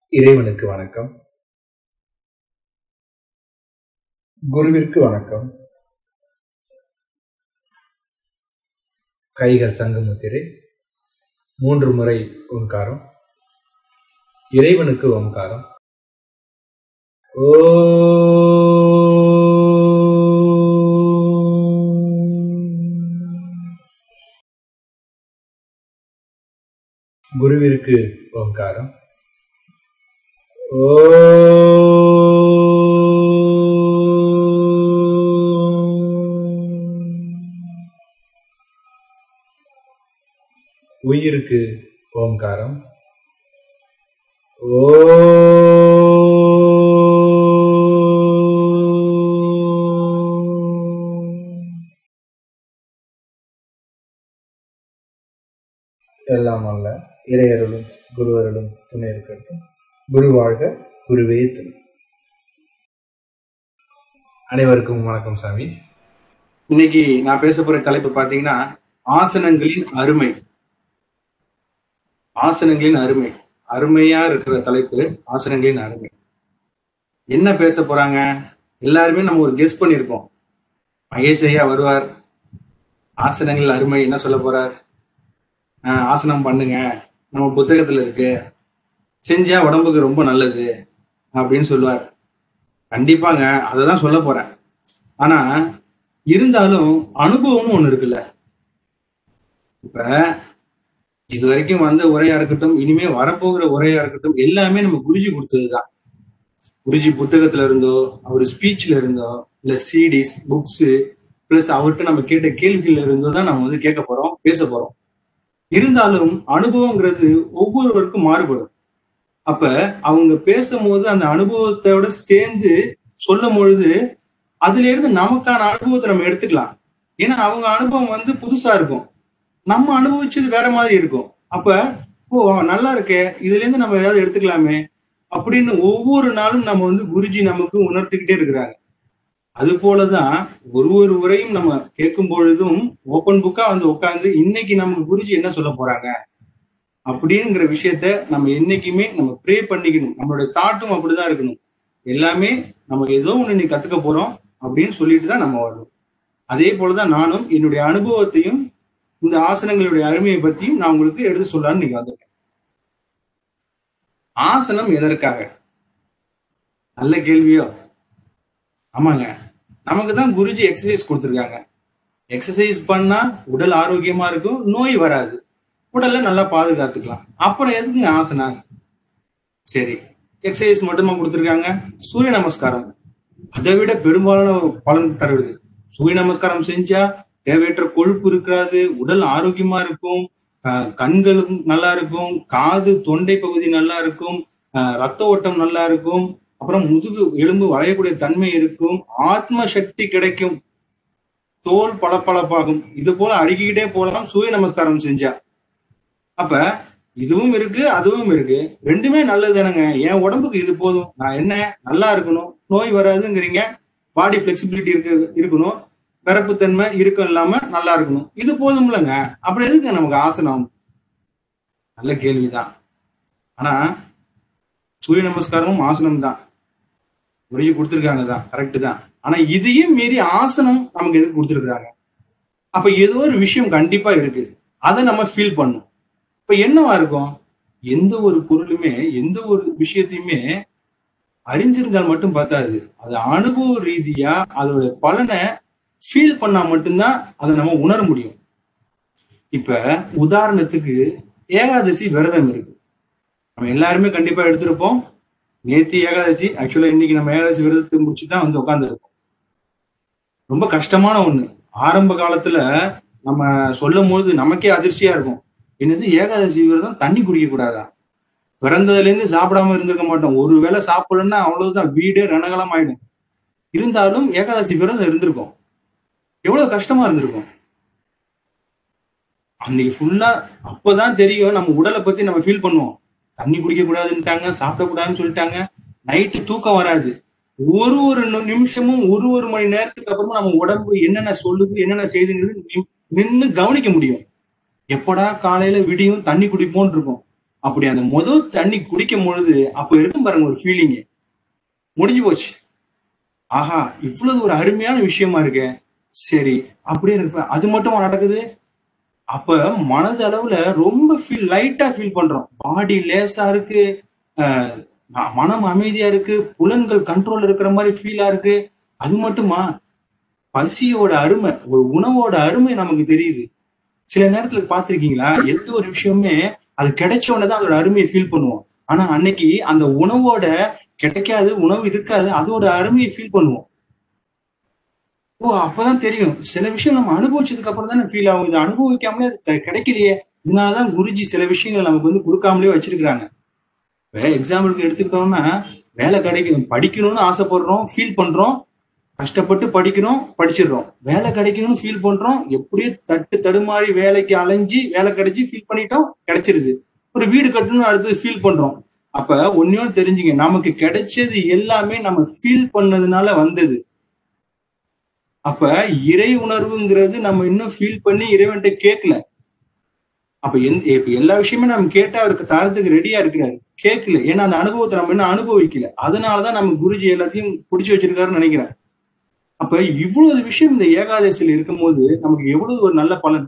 இறைவனுக்கு வணக்கம் குருவிற்கு வணக்கம் கைகள் சங்கமுத்திரை மூன்று முறை ஓங்காரம் இறைவனுக்கு ஓங்காரம் ஓ குருவிற்கு ஓங்காரம் ஓ உயிருக்கு ஓங்காரம் ஓ எல்லாம் அல்ல இறையருளும் குருவருளும் துணை இருக்கட்டும் குரு வாழ்க குருவே துணை அனைவருக்கும் வணக்கம் சாமி இன்னைக்கு நான் பேச போற தலைப்பு பாத்தீங்கன்னா ஆசனங்களின் அருமை ஆசனங்களின் அருமை அருமையா இருக்கிற தலைப்பு ஆசனங்களின் அருமை என்ன பேச போறாங்க எல்லாருமே நம்ம ஒரு கெஸ் பண்ணியிருப்போம் மகேஷ் ஐயா வருவார் ஆசனங்கள் அருமை என்ன சொல்ல போறார் ஆஹ் ஆசனம் பண்ணுங்க நம்ம புத்தகத்துல இருக்கு செஞ்சா உடம்புக்கு ரொம்ப நல்லது அப்படின்னு சொல்லுவார் கண்டிப்பாங்க அதை தான் சொல்ல போறேன் ஆனா இருந்தாலும் அனுபவம்னு ஒண்ணு இருக்குல்ல இப்ப இது வரைக்கும் வந்த உரையா இருக்கட்டும் இனிமே வரப்போகிற உரையா இருக்கட்டும் எல்லாமே நம்ம குருஜி கொடுத்ததுதான் குருஜி புத்தகத்துல இருந்தோ அவர் ஸ்பீச்ல இருந்தோ இல்ல சிடிஸ் புக்ஸ் பிளஸ் அவர்கிட்ட நம்ம கேட்ட கேள்விகள்ல இருந்தோ தான் நம்ம வந்து கேட்க போறோம் பேச போறோம் இருந்தாலும் அனுபவங்கிறது ஒவ்வொருவருக்கும் மாறுபடும் அப்ப அவங்க பேசும்போது அந்த அனுபவத்தோட சேர்ந்து சொல்லும் பொழுது அதுல இருந்து நமக்கான அனுபவத்தை நம்ம எடுத்துக்கலாம் ஏன்னா அவங்க அனுபவம் வந்து புதுசா இருக்கும் நம்ம அனுபவிச்சது வேற மாதிரி இருக்கும் அப்ப ஓ நல்லா இருக்கே இதுல இருந்து நம்ம ஏதாவது எடுத்துக்கலாமே அப்படின்னு ஒவ்வொரு நாளும் நம்ம வந்து குருஜி நமக்கு உணர்த்திக்கிட்டே இருக்கிறாங்க அது போலதான் ஒரு ஒரு உரையும் நம்ம கேட்கும் பொழுதும் ஓப்பன் புக்கா வந்து உட்காந்து இன்னைக்கு நமக்கு குருஜி என்ன சொல்ல போறாங்க அப்படிங்கிற விஷயத்த நம்ம என்னைக்குமே நம்ம ப்ரே பண்ணிக்கணும் நம்மளுடைய தாட்டும் அப்படிதான் இருக்கணும் எல்லாமே நம்ம ஏதோ ஒண்ணு நீ கத்துக்க போறோம் அப்படின்னு சொல்லிட்டு தான் நம்ம வரணும் அதே போலதான் நானும் என்னுடைய அனுபவத்தையும் இந்த ஆசனங்களுடைய அருமையை பத்தியும் நான் உங்களுக்கு எடுத்து சொல்லலாம்னு நீங்க வந்திருக்கேன் ஆசனம் எதற்காக நல்ல கேள்வியோ ஆமாங்க நமக்கு தான் குருஜி எக்ஸசைஸ் கொடுத்துருக்காங்க எக்ஸசைஸ் பண்ணா உடல் ஆரோக்கியமா இருக்கும் நோய் வராது உடலை நல்லா பாதுகாத்துக்கலாம் அப்புறம் எதுக்குங்க ஆசனாஸ் சரி எக்ஸசைஸ் மட்டுமா கொடுத்துருக்காங்க சூரிய நமஸ்காரம் அதை விட பெரும்பாலான பலன் தருவது சூரிய நமஸ்காரம் செஞ்சா தேவையற்ற கொழுப்பு இருக்காது உடல் ஆரோக்கியமா இருக்கும் கண்களும் நல்லா இருக்கும் காது தொண்டை பகுதி நல்லா இருக்கும் ரத்த ஓட்டம் நல்லா இருக்கும் அப்புறம் முதுகு எலும்பு வளையக்கூடிய தன்மை இருக்கும் ஆத்ம சக்தி கிடைக்கும் தோல் பளபளப்பாகும் இது போல அடுக்கிக்கிட்டே போலாம் சூரிய நமஸ்காரம் செஞ்சா அப்ப இதுவும் இருக்கு அதுவும் இருக்கு ரெண்டுமே நல்லது தானங்க என் உடம்புக்கு இது போதும் நான் என்ன நல்லா இருக்கணும் நோய் வராதுங்கிறீங்க பாடி பிளெக்சிபிலிட்டி இருக்கு இருக்கணும் பிறப்புத்தன்மை இருக்கம் இல்லாம நல்லா இருக்கணும் இது போதும்லங்க அப்படி எதுக்கு நமக்கு ஆசனம் நல்ல கேள்விதான் ஆனா சூரிய நமஸ்காரமும் ஆசனம் தான் உரிய கொடுத்துருக்காங்க தான் கரெக்டு தான் ஆனா இதையும் மீறி ஆசனம் நமக்கு எதுக்கு கொடுத்துருக்காங்க அப்ப ஏதோ ஒரு விஷயம் கண்டிப்பா இருக்கு அதை நம்ம ஃபீல் பண்ணும் இப்ப என்னவா இருக்கும் எந்த ஒரு பொருளுமே எந்த ஒரு விஷயத்தையுமே அறிஞ்சிருந்தால் மட்டும் பார்த்தாது அது அனுபவ ரீதியா அதோட பலனை ஃபீல் பண்ணா மட்டும்தான் அதை நம்ம உணர முடியும் இப்ப உதாரணத்துக்கு ஏகாதசி விரதம் இருக்கு நம்ம எல்லாருமே கண்டிப்பா எடுத்திருப்போம் நேத்தி ஏகாதசி ஆக்சுவலா இன்னைக்கு நம்ம ஏகாதசி விரதத்தை முடிச்சு தான் வந்து உட்காந்துருக்கோம் ரொம்ப கஷ்டமான ஒண்ணு ஆரம்ப காலத்துல நம்ம சொல்லும் போது நமக்கே அதிர்ச்சியா இருக்கும் என்னது ஏகாதசி விரதம் தண்ணி குடிக்க கூடாதா பிறந்ததுல இருந்து சாப்பிடாம இருந்திருக்க மாட்டோம் ஒரு வேளை சாப்பிடலன்னா அவ்வளவுதான் வீடே ரணகலம் ஆயிடும் இருந்தாலும் ஏகாதசி விரதம் இருந்திருக்கும் எவ்வளவு கஷ்டமா இருந்திருக்கும் அன்னைக்கு ஃபுல்லா அப்பதான் தெரியும் நம்ம உடலை பத்தி நம்ம ஃபீல் பண்ணுவோம் தண்ணி குடிக்க கூடாதுன்ட்டாங்க சாப்பிடக்கூடாதுன்னு சொல்லிட்டாங்க நைட்டு தூக்கம் வராது ஒரு ஒரு நிமிஷமும் ஒரு ஒரு மணி நேரத்துக்கு அப்புறமா நம்ம உடம்பு என்னென்ன சொல்லுது என்னென்ன செய்துங்கிறது நின்று கவனிக்க முடியும் எப்படா காலையில விடியும் தண்ணி குடிப்போன் இருக்கும் அப்படி அந்த முதல் தண்ணி குடிக்கும் பொழுது அப்ப இருக்கும் பாருங்க ஒரு ஃபீலிங் முடிஞ்சு போச்சு ஆஹா இவ்வளவு ஒரு அருமையான விஷயமா இருக்கு சரி அப்படியே இருப்பேன் அது மட்டும் நடக்குது அப்ப மனது அளவுல ரொம்ப ஃபீல் லைட்டா ஃபீல் பண்றோம் பாடி லேசா இருக்கு அஹ், ம- மனம் அமைதியா இருக்கு புலன்கள் கண்ட்ரோல் இருக்கிற மாதிரி ஃபீலா இருக்கு அது மட்டுமா பசியோட அருமை ஒரு உணவோட அருமை நமக்கு தெரியுது சில நேரத்துல பார்த்திருக்கீங்களா எந்த ஒரு விஷயமே அது கிடைச்ச உடனே தான் அதோட அருமையை ஃபீல் பண்ணுவோம் ஆனா அன்னைக்கு அந்த உணவோட கிடைக்காது உணவு இருக்காது அதோட அருமையை ஃபீல் பண்ணுவோம் ஓ அப்பதான் தெரியும் சில விஷயம் நம்ம அனுபவிச்சதுக்கு அப்புறம் தானே ஃபீல் ஆகும் இது அனுபவிக்காமலே அது க- கிடைக்கலையே இதனாலதான் குருஜி சில விஷயங்கள் நமக்கு வந்து கொடுக்காமலே வச்சிருக்கிறாங்க இப்போ எக்ஸாம்பிளுக்கு எடுத்துக்கிட்டோம்னா வேலை கிடைக்கும் படிக்கணும்னு ஆசைப்படுறோம் ஃபீல் பண்றோம் கஷ்டப்பட்டு படிக்கிறோம் படிச்சிடுறோம் வேலை கிடைக்கணும்னு ஃபீல் பண்றோம் எப்படியோ தட்டு தடுமாறி வேலைக்கு அலைஞ்சு வேலை கிடைச்சி ஃபீல் பண்ணிட்டோம் கிடைச்சிருது ஒரு வீடு கட்டணும்னு அடுத்தது ஃபீல் பண்றோம் அப்ப ஒன்னையும் தெரிஞ்சுங்க நமக்கு கிடைச்சது எல்லாமே நம்ம ஃபீல் பண்ணதுனால வந்தது அப்ப இறை உணர்வுங்கிறது நம்ம இன்னும் ஃபீல் பண்ணி இறைவன்ட்ட கேட்கல அப்ப எந்த இப்ப எல்லா விஷயமே நம்ம கேட்டா அவருக்கு தரத்துக்கு ரெடியா இருக்கிறாரு கேட்கல ஏன்னா அந்த அனுபவத்தை நம்ம இன்னும் அனுபவிக்கல அதனாலதான் நம்ம குருஜி எல்லாத்தையும் பிடிச்சி வச்சிருக்காருன்னு நினைக்கிறேன் அப்ப இவ்வளவு விஷயம் இந்த ஏகாதசியில் இருக்கும்போது நமக்கு எவ்வளவு ஒரு நல்ல பலன்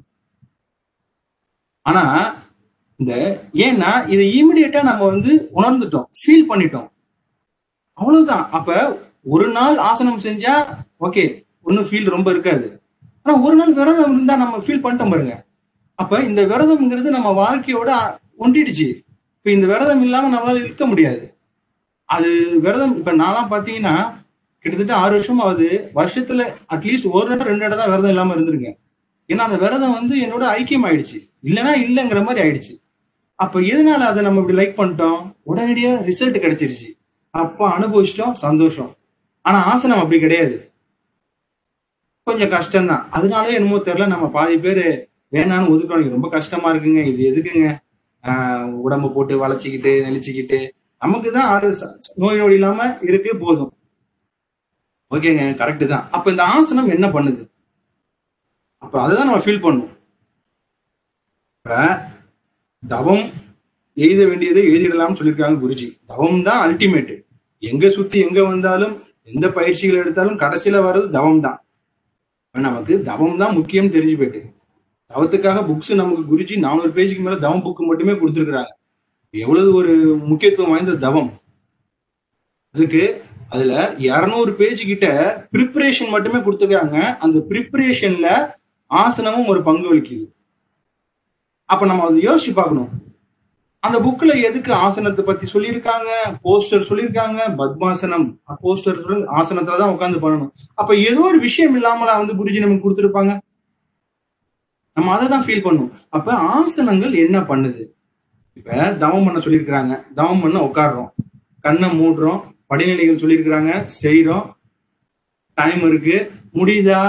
ஆனா இந்த ஏன்னா இதை இமிடியேட்டா நம்ம வந்து உணர்ந்துட்டோம் ஃபீல் பண்ணிட்டோம் அவ்வளவுதான் அப்ப ஒரு நாள் ஆசனம் செஞ்சா ஓகே ஒன்றும் ஃபீல் ரொம்ப இருக்காது ஆனா ஒரு நாள் விரதம் இருந்தா நம்ம ஃபீல் பண்ணிட்டோம் பாருங்க அப்ப இந்த விரதம்ங்கிறது நம்ம வாழ்க்கையோட ஒன்றிடுச்சு இப்ப இந்த விரதம் இல்லாம நம்மளால இருக்க முடியாது அது விரதம் இப்ப நான்லாம் பாத்தீங்கன்னா கிட்டத்தட்ட ஆறு வருஷம் ஆகுது வருஷத்துல அட்லீஸ்ட் ஒரு இடம் ரெண்டு இடம் தான் விரதம் இல்லாம இருந்திருக்கேன் ஏன்னா அந்த விரதம் வந்து என்னோட ஐக்கியம் ஆயிடுச்சு இல்லைன்னா இல்லைங்கிற மாதிரி ஆயிடுச்சு அப்ப எதனால அதை நம்ம இப்படி லைக் பண்ணிட்டோம் உடனடியா ரிசல்ட் கிடைச்சிருச்சு அப்ப அனுபவிச்சிட்டோம் சந்தோஷம் ஆனா ஆசனம் அப்படி கிடையாது கொஞ்சம் கஷ்டம்தான் அதனாலே என்னமோ தெரியல நம்ம பாதி பேர் வேணான்னு ஒதுக்குறோம் ரொம்ப கஷ்டமா இருக்குங்க இது எதுக்குங்க ஆஹ் உடம்ப போட்டு வளைச்சிக்கிட்டு நெளிச்சுக்கிட்டு நமக்கு தான் ஆறு ச- நோய் நொடி இல்லாம இருக்கு போதும் ஓகேங்க கரெக்ட் தான் அப்ப இந்த ஆசனம் என்ன பண்ணுது அப்ப அதுதான் நம்ம ஃபீல் பண்ணும் இப்ப தவம் எழுத வேண்டியதை எழுதிடலாம்னு சொல்லியிருக்காங்க குருஜி தவம் தான் அல்டிமேட் எங்க சுத்தி எங்க வந்தாலும் எந்த பயிற்சிகள் எடுத்தாலும் கடைசியில வர்றது தவம் தான் இப்ப நமக்கு தவம் தான் முக்கியம் தெரிஞ்சு போயிட்டு தவத்துக்காக புக்ஸ் நமக்கு குருஜி நானூறு பேஜுக்கு மேல தவம் புக் மட்டுமே கொடுத்துருக்குறாங்க எவ்வளவு ஒரு முக்கியத்துவம் வாய்ந்த தவம் அதுக்கு அதுல இருநூறு பேஜ் கிட்ட ப்ரிப்பரேஷன் மட்டுமே கொடுத்துருக்காங்க அந்த ப்ரிப்பரேஷன்ல ஆசனமும் ஒரு பங்கு வகிக்குது அப்ப நம்ம அதை யோசிச்சு பார்க்கணும் அந்த புக்ல எதுக்கு ஆசனத்தை பத்தி சொல்லியிருக்காங்க போஸ்டர் சொல்லியிருக்காங்க பத்மாசனம் போஸ்டர் சொல்லி ஆசனத்துல தான் உட்காந்து பண்ணணும் அப்ப ஏதோ ஒரு விஷயம் இல்லாமல வந்து குருஜி நமக்கு கொடுத்துருப்பாங்க நம்ம அதை தான் ஃபீல் பண்ணும் அப்ப ஆசனங்கள் என்ன பண்ணுது இப்ப தவம் பண்ண சொல்லியிருக்கிறாங்க தவம் பண்ண உட்காடுறோம் கண்ணை மூடுறோம் படிநிலைகள் சொல்லியிருக்கிறாங்க செய்றோம் டைம் இருக்கு முடியுதா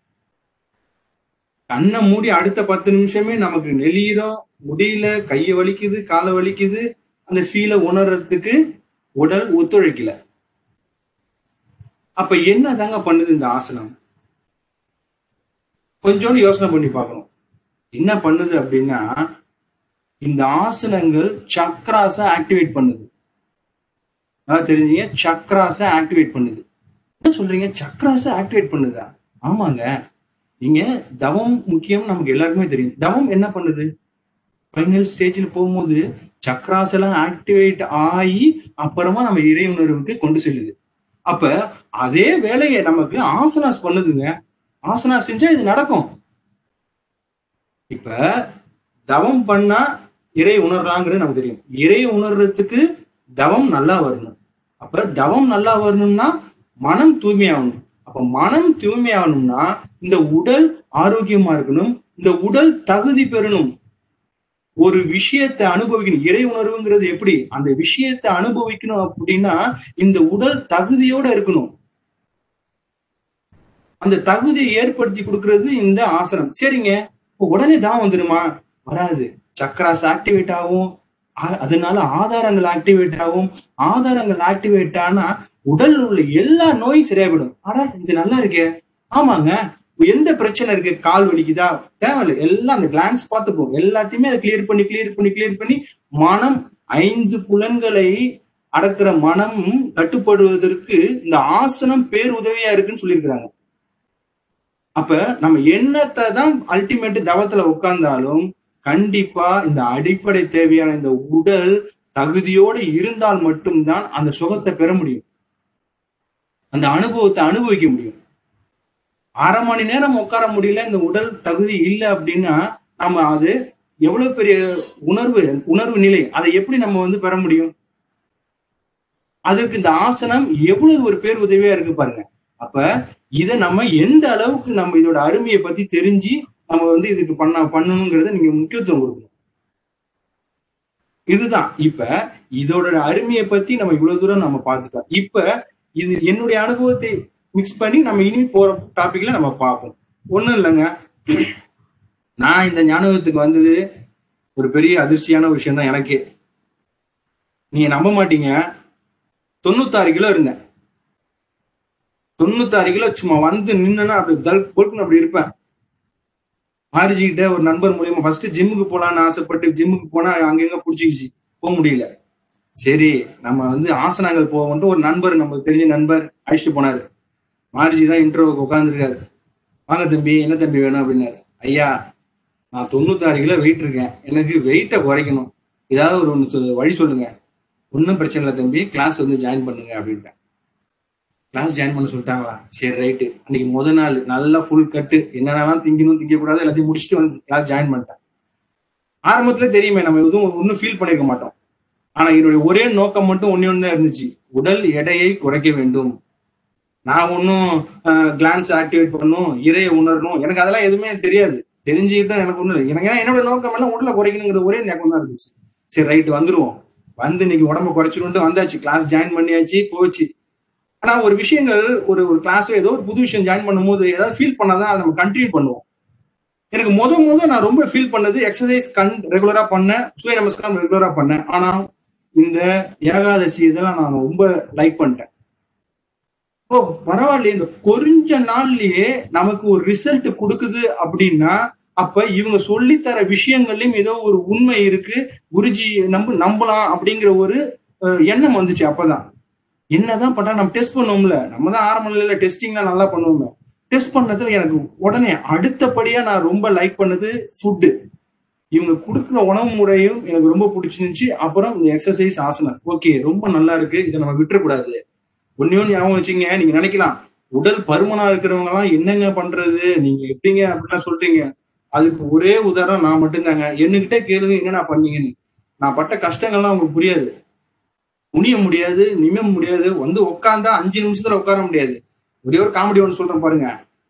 கண்ணை மூடி அடுத்த பத்து நிமிஷமே நமக்கு நெளியிறோம் முடியல கையை வலிக்குது காலை வலிக்குது அந்த ஃபீலை உணர்றதுக்கு உடல் ஒத்துழைக்கல அப்ப என்ன தாங்க பண்ணுது இந்த ஆசனம் கொஞ்சோண்டு யோசனை பண்ணி பார்க்கணும் என்ன பண்ணுது அப்படின்னா இந்த ஆசனங்கள் சக்ராஸை ஆக்டிவேட் பண்ணுது நல்லா தெரிஞ்சீங்க சக்ராஸை ஆக்டிவேட் பண்ணுது என்ன சொல்றீங்க சக்ராஸை ஆக்டிவேட் பண்ணுதா ஆமாங்க நீங்க தவம் முக்கியம் நமக்கு எல்லாருக்குமே தெரியும் தவம் என்ன பண்ணுது ஃபைனல் ஸ்டேஜில் போகும்போது சக்ராஸ் எல்லாம் ஆக்டிவேட் ஆகி அப்புறமா நம்ம இறை உணர்வுக்கு கொண்டு செல்லுது அப்ப அதே வேலையை நமக்கு ஆசனாஸ் பண்ணுதுங்க ஆசனா செஞ்சா இது நடக்கும் இப்ப தவம் பண்ணா இறை உணர்றாங்கிறது நமக்கு தெரியும் இறை உணர்றதுக்கு தவம் நல்லா வரணும் அப்ப தவம் நல்லா வரணும்னா மனம் தூய்மையாகணும் அப்ப மனம் தூய்மையாகணும்னா இந்த உடல் ஆரோக்கியமா இருக்கணும் இந்த உடல் தகுதி பெறணும் ஒரு விஷயத்தை அனுபவிக்கணும் இறை உணர்வுங்கிறது எப்படி அந்த விஷயத்தை அனுபவிக்கணும் அப்படின்னா இந்த உடல் தகுதியோட இருக்கணும் அந்த தகுதியை ஏற்படுத்தி கொடுக்கிறது இந்த ஆசனம் சரிங்க இப்போ உடனே தான் வந்துருமா வராது சக்கராஸ் ஆக்டிவேட் ஆகும் ஆ- அதனால ஆதாரங்கள் ஆக்டிவேட் ஆகும் ஆதாரங்கள் ஆக்டிவேட் ஆனா உடல்ல உள்ள எல்லா நோயும் சரியாயிடும் ஆனா இது நல்லா இருக்கே ஆமாங்க எந்த பிரச்சனை இருக்கு கால் வலிக்குதா தேவையில்லை எல்லாம் அந்த கிளான்ஸ் பார்த்துக்கும் எல்லாத்தையுமே அதை கிளியர் பண்ணி கிளியர் பண்ணி கிளியர் பண்ணி மனம் ஐந்து புலன்களை அடக்குற மனம் கட்டுப்படுவதற்கு இந்த ஆசனம் பேர் உதவியா இருக்குன்னு சொல்லியிருக்கிறாங்க அப்ப நம்ம என்னத்தை தான் அல்டிமேட் தவத்துல உட்கார்ந்தாலும் கண்டிப்பா இந்த அடிப்படை தேவையான இந்த உடல் தகுதியோடு இருந்தால் மட்டும்தான் அந்த சுகத்தை பெற முடியும் அந்த அனுபவத்தை அனுபவிக்க முடியும் அரை மணி நேரம் உட்கார முடியல இந்த உடல் தகுதி இல்லை அப்படின்னா நம்ம அது எவ்வளவு பெரிய உணர்வு உணர்வு நிலை அதை எப்படி நம்ம வந்து பெற முடியும் அதற்கு இந்த ஆசனம் எவ்வளவு ஒரு பேர் உதவியா இருக்கு பாருங்க அப்ப இதை நம்ம எந்த அளவுக்கு நம்ம இதோட அருமையை பத்தி தெரிஞ்சு நம்ம வந்து இதுக்கு பண்ண பண்ணணுங்கிறத நீங்க முக்கியத்துவம் கொடுக்கணும் இதுதான் இப்ப இதோட அருமையை பத்தி நம்ம இவ்வளவு தூரம் நம்ம பார்த்துட்டோம் இப்ப இது என்னுடைய அனுபவத்தை மிக்ஸ் பண்ணி நம்ம இனி போற டாபிக்ல நம்ம பார்ப்போம் ஒண்ணும் இல்லைங்க நான் இந்த ஞானகத்துக்கு வந்தது ஒரு பெரிய அதிர்ச்சியான விஷயம் தான் எனக்கே நீங்க நம்ப மாட்டீங்க தொண்ணூத்தாறு கிலோ இருந்தேன் தொண்ணூத்தாறு கிலோ சும்மா வந்து நின்னா அப்படி தல் பொறுக்குன்னு அப்படி இருப்பேன் மாரிஜிக்கிட்ட ஒரு நண்பர் மூலியமா ஃபர்ஸ்ட் ஜிம்முக்கு போலான்னு ஆசைப்பட்டு ஜிம்முக்கு போனா அங்கங்க பிடிச்சிக்கிச்சு போக முடியல சரி நம்ம வந்து ஆசனங்கள் போவோம்ட்டு ஒரு நண்பர் நமக்கு தெரிஞ்ச நண்பர் அழைச்சிட்டு போனாரு மாரிஜி தான் இன்டர்வியூக்கு உட்காந்துருக்காரு வாங்க தம்பி என்ன தம்பி வேணும் அப்படின்னாரு ஐயா நான் தொண்ணூத்தாறு கிலோ வெயிட் இருக்கேன் எனக்கு வெயிட்டை குறைக்கணும் ஏதாவது ஒரு ஒன்று வழி சொல்லுங்க ஒன்றும் பிரச்சனை இல்லை தம்பி கிளாஸ் வந்து ஜாயின் பண்ணுங்க அப்படின்ட்டேன் கிளாஸ் ஜாயின் பண்ண சொல்லிட்டாங்களா சரி ரைட்டு அன்னைக்கு முத நாள் நல்லா ஃபுல் கட்டு என்னென்னலாம் திங்கணும் திங்கக்கூடாது எல்லாத்தையும் முடிச்சுட்டு வந்து கிளாஸ் ஜாயின் பண்ணிட்டேன் ஆரம்பத்துல தெரியுமே நம்ம எதுவும் ஒன்றும் ஃபீல் பண்ணிருக்க மாட்டோம் ஆனா என்னுடைய ஒரே நோக்கம் மட்டும் ஒன்னே ஒன்று தான் இருந்துச்சு உடல் எடையை குறைக்க வேண்டும் நான் ஒன்றும் கிளான்ஸ் ஆக்டிவேட் பண்ணணும் இறைய உணரணும் எனக்கு அதெல்லாம் எதுவுமே தெரியாது தெரிஞ்சுக்கிட்டு எனக்கு ஒன்றும் இல்லை எனக்கு ஏன்னா என்னோட நோக்கம் எல்லாம் உடலை குறைக்கணுங்கிற ஒரே நோக்கம் தான் இருந்துச்சு சரி ரைட்டு வந்துருவோம் வந்து இன்னைக்கு உடம்ப குறைச்சிட்டு வந்தாச்சு கிளாஸ் ஜாயின் பண்ணியாச்சு போச்சு ஆனா ஒரு விஷயங்கள் ஒரு ஒரு கிளாஸோ ஏதோ ஒரு புது விஷயம் ஜாயின் பண்ணும்போது ஏதாவது ஃபீல் பண்ணாதான் அதை நம்ம கண்டினியூ பண்ணுவோம் எனக்கு முத முத நான் ரொம்ப ஃபீல் பண்ணது எக்ஸசைஸ் கண் ரெகுலரா பண்ணேன் சூரிய நமஸ்காரம் ரெகுலரா பண்ணேன் ஆனா இந்த ஏகாதசி இதெல்லாம் நான் ரொம்ப லைக் பண்ணிட்டேன் ஓ பரவாயில்லையே இந்த கொஞ்ச நாள்லயே நமக்கு ஒரு ரிசல்ட் கொடுக்குது அப்படின்னா அப்ப இவங்க சொல்லித்தர விஷயங்கள்லயும் ஏதோ ஒரு உண்மை இருக்கு குருஜி நம்ப நம்பலாம் அப்படிங்கிற ஒரு எண்ணம் வந்துச்சு அப்பதான் என்னதான் பண்றா நம்ம டெஸ்ட் பண்ணுவோம்ல நம்ம தான் ஆரம்ப நிலையில டெஸ்டிங்லாம் நல்லா பண்ணுவோமே டெஸ்ட் பண்ணதுல எனக்கு உடனே அடுத்தபடியா நான் ரொம்ப லைக் பண்ணது ஃபுட்டு இவங்க கொடுக்குற உணவு முறையும் எனக்கு ரொம்ப பிடிச்சிருந்துச்சு அப்புறம் இந்த எக்ஸசைஸ் ஆசனம் ஓகே ரொம்ப நல்லா இருக்கு இதை நம்ம விட்டுறக்கூடாது ஒன்னே ஒன்று ஞாபகம் வச்சுங்க நீங்க நினைக்கலாம் உடல் பருமனா இருக்கிறவங்க எல்லாம் என்னங்க பண்றது நீங்க எப்படிங்க அப்படிலாம் சொல்றீங்க அதுக்கு ஒரே உதாரணம் நான் மட்டும்தாங்க என்கிட்ட கேளுங்க என்னென்ன பண்ணீங்கன்னு நான் பட்ட கஷ்டங்கள்லாம் உங்களுக்கு புரியாது குனிய முடியாது நிமிய முடியாது வந்து உட்காந்தா அஞ்சு நிமிஷத்துல உட்கார முடியாது ஒரே ஒரு காமெடி ஒன்று சொல்றேன் பாருங்க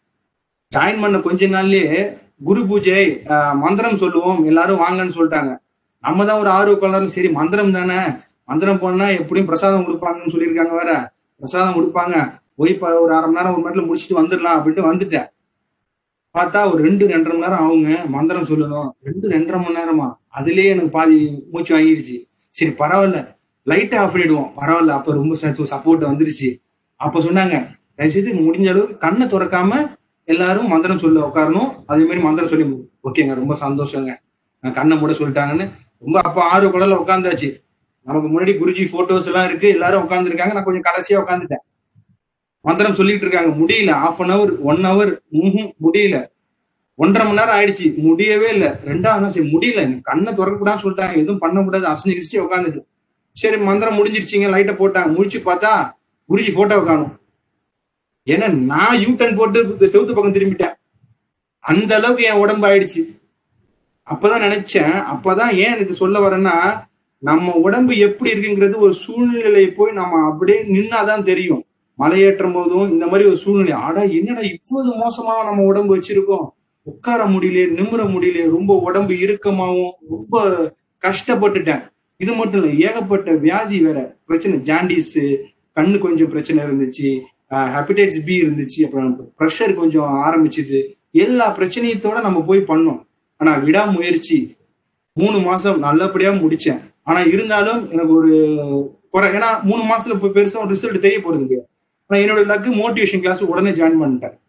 ஜாயின் பண்ண கொஞ்ச நாள்லயே குரு பூஜை மந்திரம் சொல்லுவோம் எல்லாரும் வாங்கன்னு சொல்லிட்டாங்க நம்ம தான் ஒரு ஆர்வ கொள்ளாரும் சரி மந்திரம் தானே மந்திரம் போனா எப்படியும் பிரசாதம் கொடுப்பாங்கன்னு சொல்லியிருக்காங்க வேற பிரசாதம் கொடுப்பாங்க போய் ஒரு அரை மணி நேரம் ஒரு மணி முடிச்சுட்டு வந்துடலாம் அப்படின்ட்டு வந்துட்டேன் பார்த்தா ஒரு ரெண்டு ரெண்டரை மணி நேரம் ஆகுங்க மந்திரம் சொல்லணும் ரெண்டு ரெண்டரை மணி நேரமா அதுலயே எனக்கு பாதி மூச்சு வாங்கிடுச்சு சரி பரவாயில்ல லைட்டை ஆஃப் பண்ணிடுவோம் பரவாயில்ல அப்ப ரொம்ப சப்போர்ட் வந்துருச்சு அப்ப சொன்னாங்க தயவுசெய்து முடிஞ்ச அளவுக்கு கண்ணை திறக்காம எல்லாரும் மந்திரம் சொல்ல உட்காரணும் அதே மாதிரி மந்திரம் சொல்லி ஓகேங்க ரொம்ப சந்தோஷங்க நான் கண்ணை மூட சொல்லிட்டாங்கன்னு ரொம்ப அப்ப ஆறு குடல உட்காந்தாச்சு நமக்கு முன்னாடி குருஜி போட்டோஸ் எல்லாம் இருக்கு எல்லாரும் உட்காந்துருக்காங்க நான் கொஞ்சம் கடைசியா உட்காந்துட்டேன் மந்திரம் சொல்லிட்டு இருக்காங்க முடியல half an hour one hour முடியல ஒன்றரை மணி நேரம் ஆயிடுச்சு முடியவே இல்லை ரெண்டாவது நாள் சரி முடியல எனக்கு கண்ணை திறக்கக்கூடாதுன்னு சொல்லிட்டாங்க எதுவும் பண்ண முடியாது அசஞ்சு கிசிச்சு உட்காந்துட்டு சரி மந்திரம் முடிஞ்சிருச்சிங்க லைட்டை போட்டாங்க முடிச்சு பார்த்தா குருஜி போட்டோவை காணும் ஏன்னா நான் யூ டர்ன் போட்டு செவுத்து பக்கம் திரும்பிட்டேன் அந்த அளவுக்கு என் உடம்பு ஆயிடுச்சு அப்பதான் நினைச்சேன் அப்பதான் ஏன் இது சொல்ல வரேன்னா நம்ம உடம்பு எப்படி இருக்குங்கிறது ஒரு சூழ்நிலையை போய் நம்ம அப்படியே நின்னாதான் தெரியும் மலையேற்றும் போதும் இந்த மாதிரி ஒரு சூழ்நிலை ஆடா என்னடா இவ்வளவு மோசமா நம்ம உடம்பு வச்சிருக்கோம் உட்கார முடியல நிமிர முடியல ரொம்ப உடம்பு இறுக்கமாவும் ரொம்ப கஷ்டப்பட்டுட்டேன் இது மட்டும் இல்லை ஏகப்பட்ட வியாதி வேற பிரச்சனை ஜாண்டிஸ் கண்ணு கொஞ்சம் பிரச்சனை இருந்துச்சு ஹெப்படைட்டிஸ் பி இருந்துச்சு அப்புறம் ப்ரெஷர் கொஞ்சம் ஆரம்பிச்சுது எல்லா பிரச்சனையத்தோட நம்ம போய் பண்ணோம் ஆனா விடாமுயற்சி மூணு மாசம் நல்லபடியா முடிச்சேன் ஆனா இருந்தாலும் எனக்கு ஒரு குறை ஏன்னா மூணு மாசத்துல போய் பெருசா ஒரு ரிசல்ட் தெரிய போறது இல்லையா ஆனா என்னோட லக்கு மோட்டிவேஷன் கிளாஸ் உடனே ஜாயின் பண்ணிட்டேன்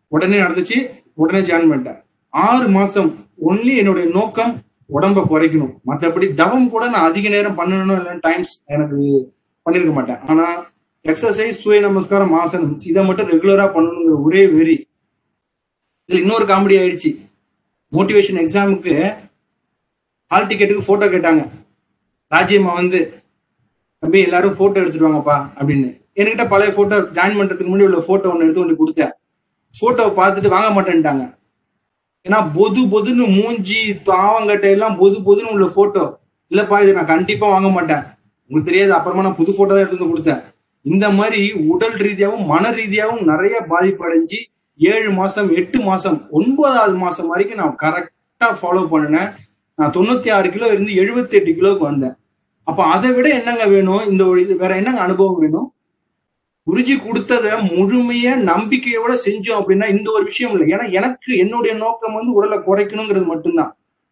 உடனே நடந்துச்சு உடனே ஜாயின் பண்ணிட்டேன் ஆறு மாசம் ஒன்லி என்னுடைய நோக்கம் உடம்ப குறைக்கணும் மற்றபடி தவம் கூட நான் அதிக நேரம் பண்ணணும் இல்லைன்னு டைம்ஸ் எனக்கு பண்ணிருக்க மாட்டேன் ஆனா எக்ஸசைஸ் சுய நமஸ்காரம் ஆசனம் இதை மட்டும் ரெகுலரா பண்ணணுங்கிற ஒரே வெறி இதுல இன்னொரு காமெடி ஆயிடுச்சு மோட்டிவேஷன் எக்ஸாமுக்கு ஹால் டிக்கெட்டுக்கு போட்டோ கேட்டாங்க ராஜ்யம்மா வந்து தம்பி எல்லாரும் போட்டோ எடுத்துட்டு வாங்கப்பா அப்படின்னு என்கிட்ட பழைய போட்டோ ஜாயின் பண்றதுக்கு முன்னாடி உள்ள போட்டோ ஒன்று எடுத்து ஒன்று கொடுத்தேன் போட்டோவை பார்த்துட்டு வாங்க மாட்டேன்ட்டாங்க ஏன்னா பொது பொதுன்னு மூஞ்சி தாவங்கட்டை எல்லாம் பொது பொதுன்னு உள்ள போட்டோ இல்லப்பா இது நான் கண்டிப்பா வாங்க மாட்டேன் உங்களுக்கு தெரியாது அப்புறமா நான் புது போட்டோ தான் எடுத்து வந்து கொடுத்தேன் இந்த மாதிரி உடல் ரீதியாகவும் மன ரீதியாகவும் நிறைய பாதிப்பு அடைஞ்சு ஏழு மாசம் எட்டு மாசம் ஒன்பதாவது மாசம் வரைக்கும் நான் கரெக்டா ஃபாலோ பண்ணினேன் நான் தொண்ணூத்தி ஆறு கிலோ இருந்து எழுபத்தி எட்டு கிலோவுக்கு வந்தேன் அப்ப அதை விட என்னங்க வேணும் இந்த ஒரு இது வேற என்னங்க அனுபவம் வேணும் குருஜி கொடுத்ததை முழுமைய நம்பிக்கையோட செஞ்சோம் அப்படின்னா இந்த ஒரு விஷயம் இல்லை ஏன்னா எனக்கு என்னுடைய நோக்கம் வந்து உடலை குறைக்கணுங்கிறது மட்டும்தான்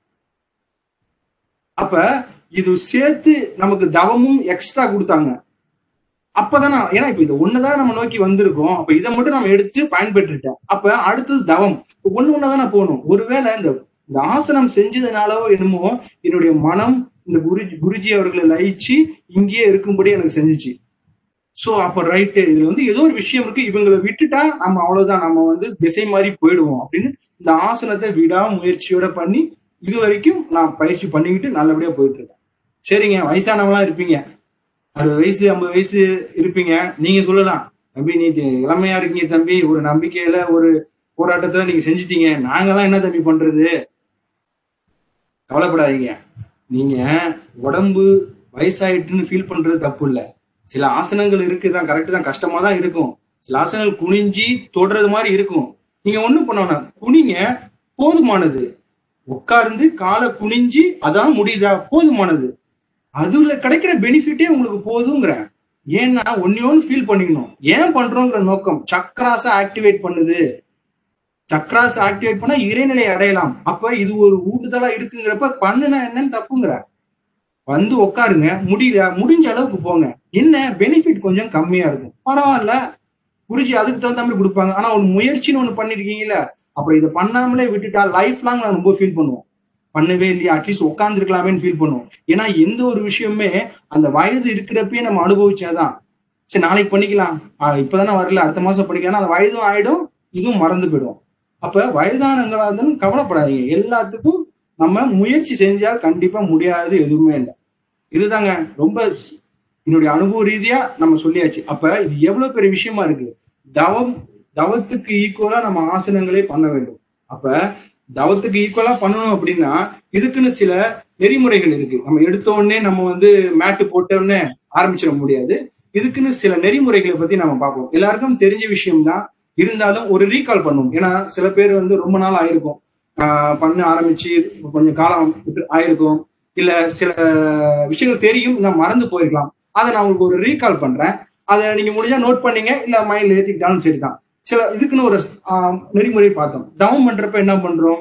அப்ப இது சேர்த்து நமக்கு தவமும் எக்ஸ்ட்ரா கொடுத்தாங்க அப்பதான் நான் ஏன்னா இப்ப இது ஒண்ணுதான் நம்ம நோக்கி வந்திருக்கோம் அப்ப இதை மட்டும் நம்ம எடுத்து பயன்பெற்றுட்டேன் அப்ப அடுத்தது தவம் இப்ப ஒண்ணு ஒண்ணுதான் போகணும் ஒருவேளை இந்த இந்த ஆசனம் செஞ்சதுனாலவோ என்னமோ என்னுடைய மனம் இந்த குருஜி குருஜி அவர்களை லயிச்சு இங்கேயே இருக்கும்படி எனக்கு செஞ்சுச்சு சோ அப்ப ரைட்டு இதுல வந்து ஏதோ ஒரு விஷயம் இருக்கு இவங்களை விட்டுட்டா நம்ம அவ்வளவுதான் நம்ம வந்து திசை மாதிரி போயிடுவோம் அப்படின்னு இந்த ஆசனத்தை விடா முயற்சியோட பண்ணி இது வரைக்கும் நான் பயிற்சி பண்ணிக்கிட்டு நல்லபடியா போயிட்டு இருக்கேன் சரிங்க வயசானவங்களா இருப்பீங்க அறுபது வயசு ஐம்பது வயசு இருப்பீங்க நீங்க சொல்லலாம் தம்பி நீ தி- இளமையா இருக்கீங்க தம்பி ஒரு நம்பிக்கையில ஒரு போராட்டத்துல நீங்க செஞ்சிட்டீங்க நாங்கெல்லாம் என்ன தம்பி பண்றது கவலைப்படாதீங்க நீங்க உடம்பு வயசாயிட்டுன்னு ஃபீல் பண்றது தப்பு இல்ல சில ஆசனங்கள் இருக்குதான் கரெக்ட் தான் கஷ்டமா தான் இருக்கும் சில ஆசனங்கள் குனிஞ்சி தொடுறது மாதிரி இருக்கும் நீங்க ஒண்ணும் பண்ண வேணாம் குனிங்க போதுமானது உட்கார்ந்து காலை குனிஞ்சி அதான் முடியுதா போதுமானது அதுல கிடைக்கிற பெனிஃபிட்டே உங்களுக்கு போதுங்கிறேன் ஏன்னா ஒன்னே ஒன்று ஃபீல் பண்ணிக்கணும் ஏன் பண்றோங்கிற நோக்கம் சக்கராசை ஆக்டிவேட் பண்ணுது சக்கராஸ் ஆக்டிவேட் பண்ணா இறைநிலை அடையலாம் அப்ப இது ஒரு ஊட்டுதலா இருக்குங்கிறப்ப பண்ணுனா என்னன்னு தப்புங்கிற வந்து உட்காருங்க முடியல முடிஞ்ச அளவுக்கு போங்க என்ன பெனிஃபிட் கொஞ்சம் கம்மியா இருக்கும் பரவாயில்ல குருஜி அதுக்கு தகுந்த மாதிரி கொடுப்பாங்க ஆனா ஒரு முயற்சின்னு ஒண்ணு பண்ணிருக்கீங்கல்ல அப்புறம் இதை பண்ணாமலே விட்டுட்டா லைஃப் லாங் நான் ரொம்ப ஃபீல் பண்ணுவோம் பண்ணவே இல்லையா அட்லீஸ்ட் உட்காந்துருக்கலாமேன்னு ஃபீல் பண்ணுவோம் ஏன்னா எந்த ஒரு விஷயமே அந்த வயது இருக்கிறப்பயே நம்ம அனுபவிச்சாதான் சரி நாளைக்கு பண்ணிக்கலாம் ஆஹ் இப்பதானே வரல அடுத்த மாசம் பண்ணிக்கலாம் அந்த வயதும் ஆயிடும் இதுவும் மறந்து போயிடும் அப்ப வயதானங்களா இருந்தாலும் கவலைப்படாதீங்க எல்லாத்துக்கும் நம்ம முயற்சி செஞ்சால் கண்டிப்பா முடியாது எதுவுமே இல்லை இதுதாங்க ரொம்ப ஸ்- என்னுடைய அனுபவ ரீதியா நம்ம சொல்லியாச்சு அப்ப இது எவ்வளவு பெரிய விஷயமா இருக்கு தவம் தவத்துக்கு ஈக்குவலா நம்ம ஆசனங்களே பண்ண வேண்டும் அப்ப தவத்துக்கு ஈக்குவலா பண்ணணும் அப்படின்னா இதுக்குன்னு சில நெறிமுறைகள் இருக்கு நம்ம எடுத்த உடனே நம்ம வந்து மேட்டு போட்ட உடனே ஆரம்பிச்சிட முடியாது இதுக்குன்னு சில நெறிமுறைகளை பத்தி நம்ம பார்ப்போம் எல்லாருக்கும் தெரிஞ்ச விஷயம்தான் இருந்தாலும் ஒரு ரீகால் பண்ணுவோம் ஏன்னா சில பேர் வந்து ரொம்ப நாள் ஆயிருக்கும் ஆஹ் பண்ண ஆரம்பிச்சு கொஞ்சம் காலம் விட்டு- ஆயிருக்கும் இல்ல சில விஷயங்கள் தெரியும் நான் மறந்து போயிருக்கலாம் அதை நான் உங்களுக்கு ஒரு ரீகால் பண்றேன் அதை நீங்க முடிஞ்சா நோட் பண்ணீங்க இல்ல மைண்ட்ல ஏத்திக்கிட்டாலும் சரிதான் சில இதுக்குன்னு ஒரு ஆஹ், நெறிமுறை பார்த்தோம் தவம் பண்றப்ப என்ன பண்றோம்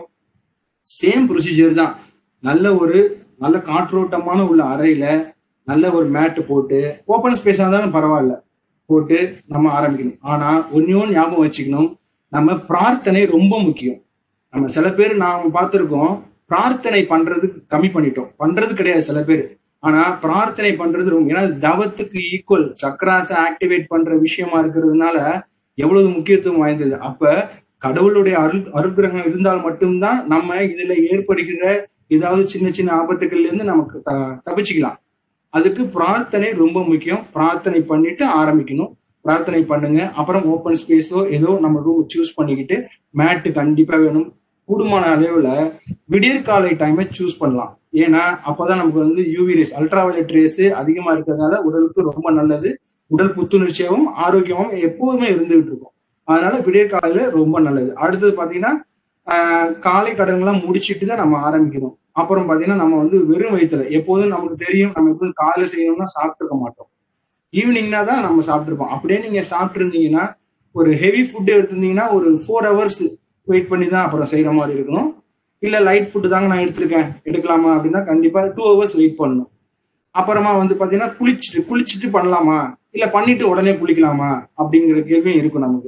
சேம் ப்ரொசீஜர் தான் நல்ல ஒரு நல்ல காற்றோட்டமான உள்ள அறையில நல்ல ஒரு மேட்டு போட்டு ஓப்பன் ஸ்பேஸாக இருந்தாலும் பரவாயில்ல போட்டு நம்ம ஆரம்பிக்கணும் ஆனா ஒன்னையும் ஞாபகம் வச்சுக்கணும் நம்ம பிரார்த்தனை ரொம்ப முக்கியம் நம்ம சில பேர் நாம பார்த்திருக்கோம் பிரார்த்தனை பண்றது கம்மி பண்ணிட்டோம் பண்றது கிடையாது சில பேர் ஆனா பிரார்த்தனை பண்றது ரொம்ப ஏன்னா அது தவத்துக்கு ஈக்குவல் சக்கராசை ஆக்டிவேட் பண்ற விஷயமா இருக்கிறதுனால எவ்வளவு முக்கியத்துவம் வாய்ந்தது அப்ப கடவுளுடைய அருள் அருட்கிரகம் இருந்தால் மட்டும்தான் நம்ம இதுல ஏற்படுகிற ஏதாவது சின்ன சின்ன ஆபத்துகள்ல இருந்து நமக்கு த- தப்பிச்சுக்கலாம் அதுக்கு பிரார்த்தனை ரொம்ப முக்கியம் பிரார்த்தனை பண்ணிட்டு ஆரம்பிக்கணும் பிரார்த்தனை பண்ணுங்க அப்புறம் ஓப்பன் ஸ்பேஸோ ஏதோ நம்ம ரூம் சூஸ் பண்ணிக்கிட்டு மேட்டு கண்டிப்பா வேணும் கூடுமான அளவுல விடியற்காலை டைமை சூஸ் பண்ணலாம் ஏன்னா அப்பதான் நமக்கு வந்து யூவி ரேஸ் அல்ட்ராவயலட் ரேஸ் அதிகமா இருக்கிறதுனால உடலுக்கு ரொம்ப நல்லது உடல் புத்துணர்ச்சியாகவும் ஆரோக்கியமாகவும் எப்போதுமே இருந்துகிட்டு இருக்கும் அதனால விடியற்காலையில ரொம்ப நல்லது அடுத்தது பாத்தீங்கன்னா ஆஹ் காலை கடன்கள்லாம் முடிச்சிட்டு தான் நம்ம ஆரம்பிக்கணும் அப்புறம் பாத்தீங்கன்னா நம்ம வந்து வெறும் வயிற்றுல எப்போதும் நமக்கு தெரியும் நம்ம எப்போதும் காலையில செய்யணும்னா சாப்பிட்டுருக்க மாட்டோம் ஈவினிங்னா தான் நம்ம சாப்பிட்டுருப்போம் அப்படியே நீங்க சாப்பிட்டுருந்தீங்கன்னா ஒரு ஹெவி ஃபுட் எடுத்திருந்தீங்கன்னா ஒரு ஃபோர் ஹவர்ஸ் வெயிட் பண்ணி தான் அப்புறம் செய்யற மாதிரி இருக்கணும் இல்ல லைட் ஃபுட் தாங்க நான் எடுத்திருக்கேன் எடுக்கலாமா அப்படின்னா கண்டிப்பா டூ ஹவர்ஸ் வெயிட் பண்ணணும் அப்புறமா வந்து பாத்தீங்கன்னா குளிச்சுட்டு குளிச்சுட்டு பண்ணலாமா இல்ல பண்ணிட்டு உடனே குளிக்கலாமா அப்படிங்கிற கேள்வியும் இருக்கும் நமக்கு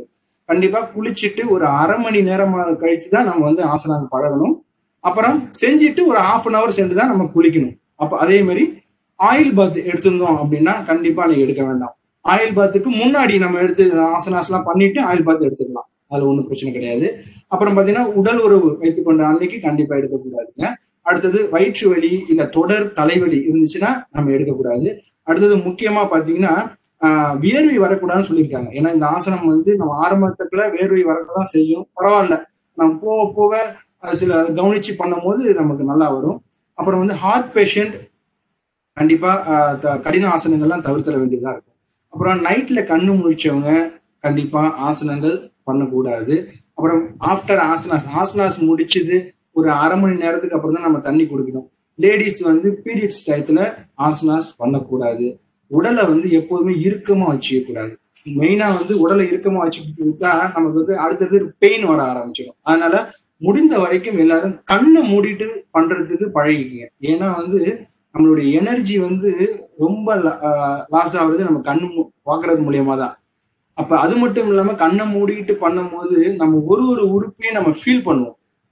கண்டிப்பா குளிச்சுட்டு ஒரு அரை மணி நேரம் கழிச்சு தான் நம்ம வந்து ஆசனம் பழகணும் அப்புறம் செஞ்சுட்டு ஒரு ஹாஃப் அன் ஹவர் சென்று தான் நம்ம குளிக்கணும் அப்ப அதே மாதிரி ஆயில் பாத் எடுத்திருந்தோம் அப்படின்னா கண்டிப்பா நீங்க எடுக்க வேண்டாம் ஆயில் பாத்துக்கு முன்னாடி நம்ம எடுத்து ஆசனாஸ்லாம் பண்ணிட்டு ஆயில் பாத் எடுத்துக்கலாம் அதுல ஒன்றும் பிரச்சனை கிடையாது அப்புறம் பாத்தீங்கன்னா உடல் உறவு வைத்துக்கொண்ட அன்னைக்கு கண்டிப்பா எடுக்கக்கூடாதுங்க அடுத்தது வயிற்று வலி இல்ல தொடர் தலைவலி இருந்துச்சுன்னா நம்ம எடுக்கக்கூடாது அடுத்தது முக்கியமா பாத்தீங்கன்னா ஆஹ் வியர்வை வரக்கூடாதுன்னு சொல்லியிருக்காங்க ஏன்னா இந்த ஆசனம் வந்து நம்ம ஆரம்பத்துக்குள்ள வேர்வை வரதான் செய்யும் பரவாயில்ல நம்ம போக போக அது சில அதை கவனிச்சு பண்ணும்போது நமக்கு நல்லா வரும் அப்புறம் வந்து ஹார்ட் பேஷண்ட் கண்டிப்பா ஆஹ் த- கடின ஆசனங்கள்லாம் தவிர்த்திட வேண்டியதா இருக்கும் அப்புறம் நைட்ல கண்ணு முழிச்சவங்க கண்டிப்பா ஆசனங்கள் பண்ணக்கூடாது அப்புறம் ஆஃப்டர் ஆசனாஸ் ஆசனாஸ் முடிச்சது ஒரு அரை மணி நேரத்துக்கு அப்புறம் தான் நம்ம தண்ணி குடிக்கணும் லேடிஸ் வந்து பீரியட்ஸ் டயத்துல ஆசனாஸ் பண்ணக்கூடாது உடலை வந்து எப்போதுமே இறுக்கமா வச்சுக்க கூடாது மெயினா வந்து உடலை இறுக்கமா வச்சுக்கிட்டா நமக்கு வந்து அடுத்தது பெயின் வர ஆரம்பிச்சிடும் அதனால முடிந்த வரைக்கும் எல்லாரும் கண்ணை மூடிட்டு பண்றதுக்கு பழகிக்கங்க ஏன்னா வந்து நம்மளுடைய எனர்ஜி வந்து ரொம்ப லாஸ் ஆகுறது நம்ம கண்ணு மூ- பார்க்கறது மூலியமா தான் அப்ப அது மட்டும் இல்லாம கண்ணை மூடிட்டு பண்ணும்போது நம்ம ஒரு ஒரு உறுப்பையும் நம்ம ஃபீல் பண்ணுவோம்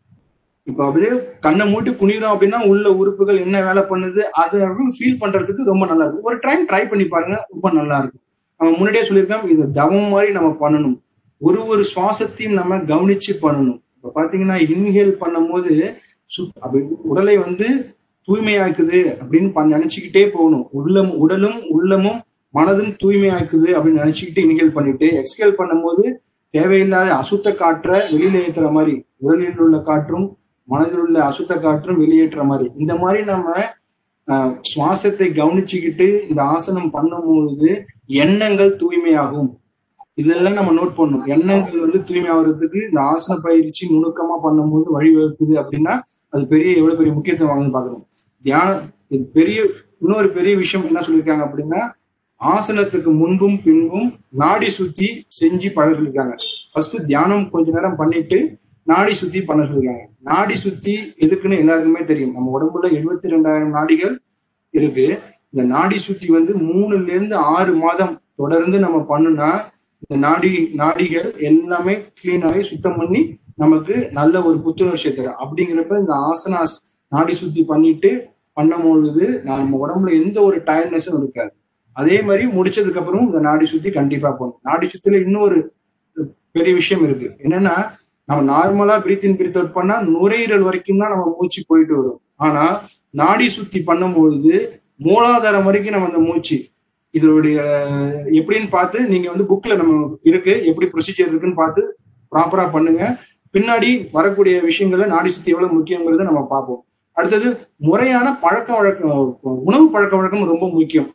இப்ப அப்படியே கண்ணை மூடி குனிறோம் அப்படின்னா உள்ள உறுப்புகள் என்ன வேலை பண்ணுது அதை ஃபீல் பண்றதுக்கு ரொம்ப நல்லா இருக்கும் ஒரு டைம் ட்ரை பண்ணி பாருங்க ரொம்ப நல்லா இருக்கும் நம்ம முன்னாடியே சொல்லியிருக்கோம் இது தவம் மாதிரி நம்ம பண்ணணும் ஒரு ஒரு சுவாசத்தையும் நம்ம கவனிச்சு பண்ணணும் இப்ப பாத்தீங்கன்னா இன்ஹேல் பண்ணும்போது சு- அப்படி உடலை வந்து தூய்மையாக்குது அப்படின்னு ப- நினைச்சுக்கிட்டே போகணும் உள்ளம் உடலும் உள்ளமும் மனதும் தூய்மையாக்குது அப்படின்னு நினைச்சுக்கிட்டு இன்ஹேல் பண்ணிட்டு எக்ஸ்ஹேல் பண்ணும்போது தேவையில்லாத அசுத்த காற்றை வெளியில ஏத்துற மாதிரி உடலில் உள்ள காற்றும் மனதில் உள்ள அசுத்த காற்றும் வெளியேற்றுற மாதிரி இந்த மாதிரி நம்ம ஆஹ், சுவாசத்தை கவனிச்சுக்கிட்டு இந்த ஆசனம் பண்ணும்போது எண்ணங்கள் தூய்மையாகும் இதெல்லாம் நம்ம நோட் பண்ணணும் எண்ணங்கள் வந்து தூய்மையாகிறதுக்கு இந்த ஆசன பயிற்சி நுணுக்கமா பண்ணும்போது வழிவகுக்குது அப்படின்னா அது பெரிய எவ்வளவு பெரிய முக்கியத்துவம் வாங்குன்னு பார்க்கணும் தியானம் இது பெரிய இன்னொரு பெரிய விஷயம் என்ன சொல்லியிருக்காங்க அப்படின்னா ஆசனத்துக்கு முன்பும் பின்பும் நாடி சுத்தி செஞ்சு பழக சொல்லியிருக்காங்க ஃபர்ஸ்ட் தியானம் கொஞ்ச நேரம் பண்ணிட்டு நாடி சுத்தி பண்ண சொல்லியிருக்காங்க நாடி சுத்தி எதுக்குன்னு எல்லாருக்குமே தெரியும் நம்ம உடம்புல எழுபத்தி ரெண்டாயிரம் நாடிகள் இருக்கு இந்த நாடி சுத்தி வந்து மூணுல இருந்து ஆறு மாதம் தொடர்ந்து நம்ம பண்ணுனா இந்த நாடி நாடிகள் எல்லாமே கிளீன் ஆகி சுத்தம் பண்ணி நமக்கு நல்ல ஒரு புத்துணர்ச்சியை தரும் அப்படிங்கிறப்ப இந்த ஆசனாஸ் நாடி சுத்தி பண்ணிட்டு பண்ணும்பொழுது நம்ம உடம்புல எந்த ஒரு டயர்ட்னஸும் இருக்காது அதே மாதிரி முடிச்சதுக்கு அப்புறம் இந்த நாடி சுத்தி கண்டிப்பா பண்ணும் நாடி சுத்தில இன்னொரு பெரிய விஷயம் இருக்கு என்னன்னா நம்ம நார்மலா பிரீத் இன் பிரீத் அவுட் பண்ணா நுரையீரல் வரைக்கும் தான் நம்ம மூச்சு போயிட்டு வரும் ஆனா நாடி சுத்தி பண்ணும்பொழுது மூலாதாரம் வரைக்கும் நம்ம அந்த மூச்சு இதனுடைய எப்படின்னு பார்த்து நீங்க வந்து புக்ல நம்ம இருக்கு எப்படி ப்ரொசீஜர் இருக்குன்னு பார்த்து ப்ராப்பரா பண்ணுங்க பின்னாடி வரக்கூடிய விஷயங்களை நாடி சுத்தி எவ்வளவு முக்கியங்கிறத நம்ம பார்ப்போம் அடுத்தது முறையான பழக்க வழக்கம் உணவு பழக்க வழக்கம் ரொம்ப முக்கியம்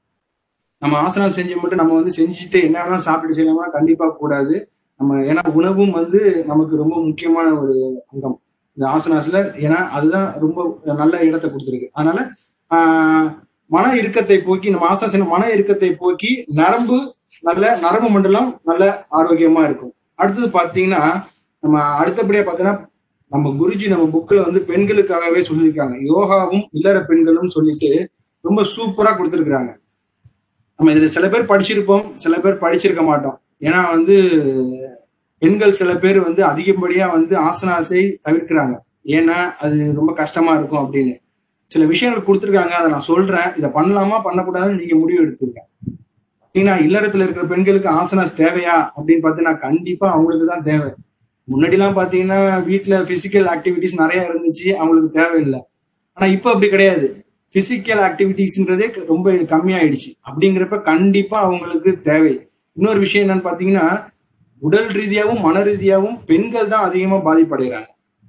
நம்ம ஆசனம் செஞ்சு மட்டும் நம்ம வந்து செஞ்சுட்டு என்ன வேணாலும் சாப்பிட்டு செய்யலாமா கண்டிப்பா கூடாது நம்ம ஏன்னா உணவும் வந்து நமக்கு ரொம்ப முக்கியமான ஒரு அங்கம் இந்த ஆசனாஸ்ல ஏன்னா அதுதான் ரொம்ப நல்ல இடத்தை கொடுத்துருக்கு அதனால ஆஹ் மன இறுக்கத்தை போக்கி நம்ம ஆசனம் மன இறுக்கத்தை போக்கி நரம்பு நல்ல நரம்பு மண்டலம் நல்ல ஆரோக்கியமா இருக்கும் அடுத்தது பாத்தீங்கன்னா நம்ம அடுத்தபடியா பார்த்தீங்கன்னா நம்ம குருஜி நம்ம புக்ல வந்து பெண்களுக்காகவே சொல்லியிருக்காங்க யோகாவும் இல்லற பெண்களும் சொல்லிட்டு ரொம்ப சூப்பரா கொடுத்துருக்குறாங்க நம்ம இதுல சில பேர் படிச்சிருப்போம் சில பேர் படிச்சிருக்க மாட்டோம் ஏன்னா வந்து பெண்கள் சில பேர் வந்து அதிகப்படியா வந்து ஆசனாசை தவிர்க்கிறாங்க ஏன்னா அது ரொம்ப கஷ்டமா இருக்கும் அப்படின்னு சில விஷயங்கள் கொடுத்துருக்காங்க அதை நான் சொல்றேன் இதை பண்ணலாமா பண்ணக்கூடாதுன்னு நீங்க முடிவு எடுத்துங்க ஏன்னா இல்லறத்துல இருக்கிற பெண்களுக்கு ஆசனாஸ் தேவையா அப்படின்னு பார்த்தீங்கன்னா கண்டிப்பா அவங்களுக்கு தான் தேவை முன்னாடிலாம் பாத்தீங்கன்னா வீட்டுல பிசிக்கல் ஆக்டிவிட்டிஸ் நிறைய இருந்துச்சு அவங்களுக்கு தேவையில்லை ஆனா இப்ப அப்படி கிடையாது பிசிக்கல் ஆக்டிவிட்டிஸ்ன்றதே ரொம்ப கம்மியாயிடுச்சு அப்படிங்கிறப்ப கண்டிப்பா அவங்களுக்கு தேவை இன்னொரு விஷயம் என்னன்னு பாத்தீங்கன்னா உடல் ரீதியாகவும் மன ரீதியாகவும் பெண்கள் தான் அதிகமா பாதிப்படைகிறாங்க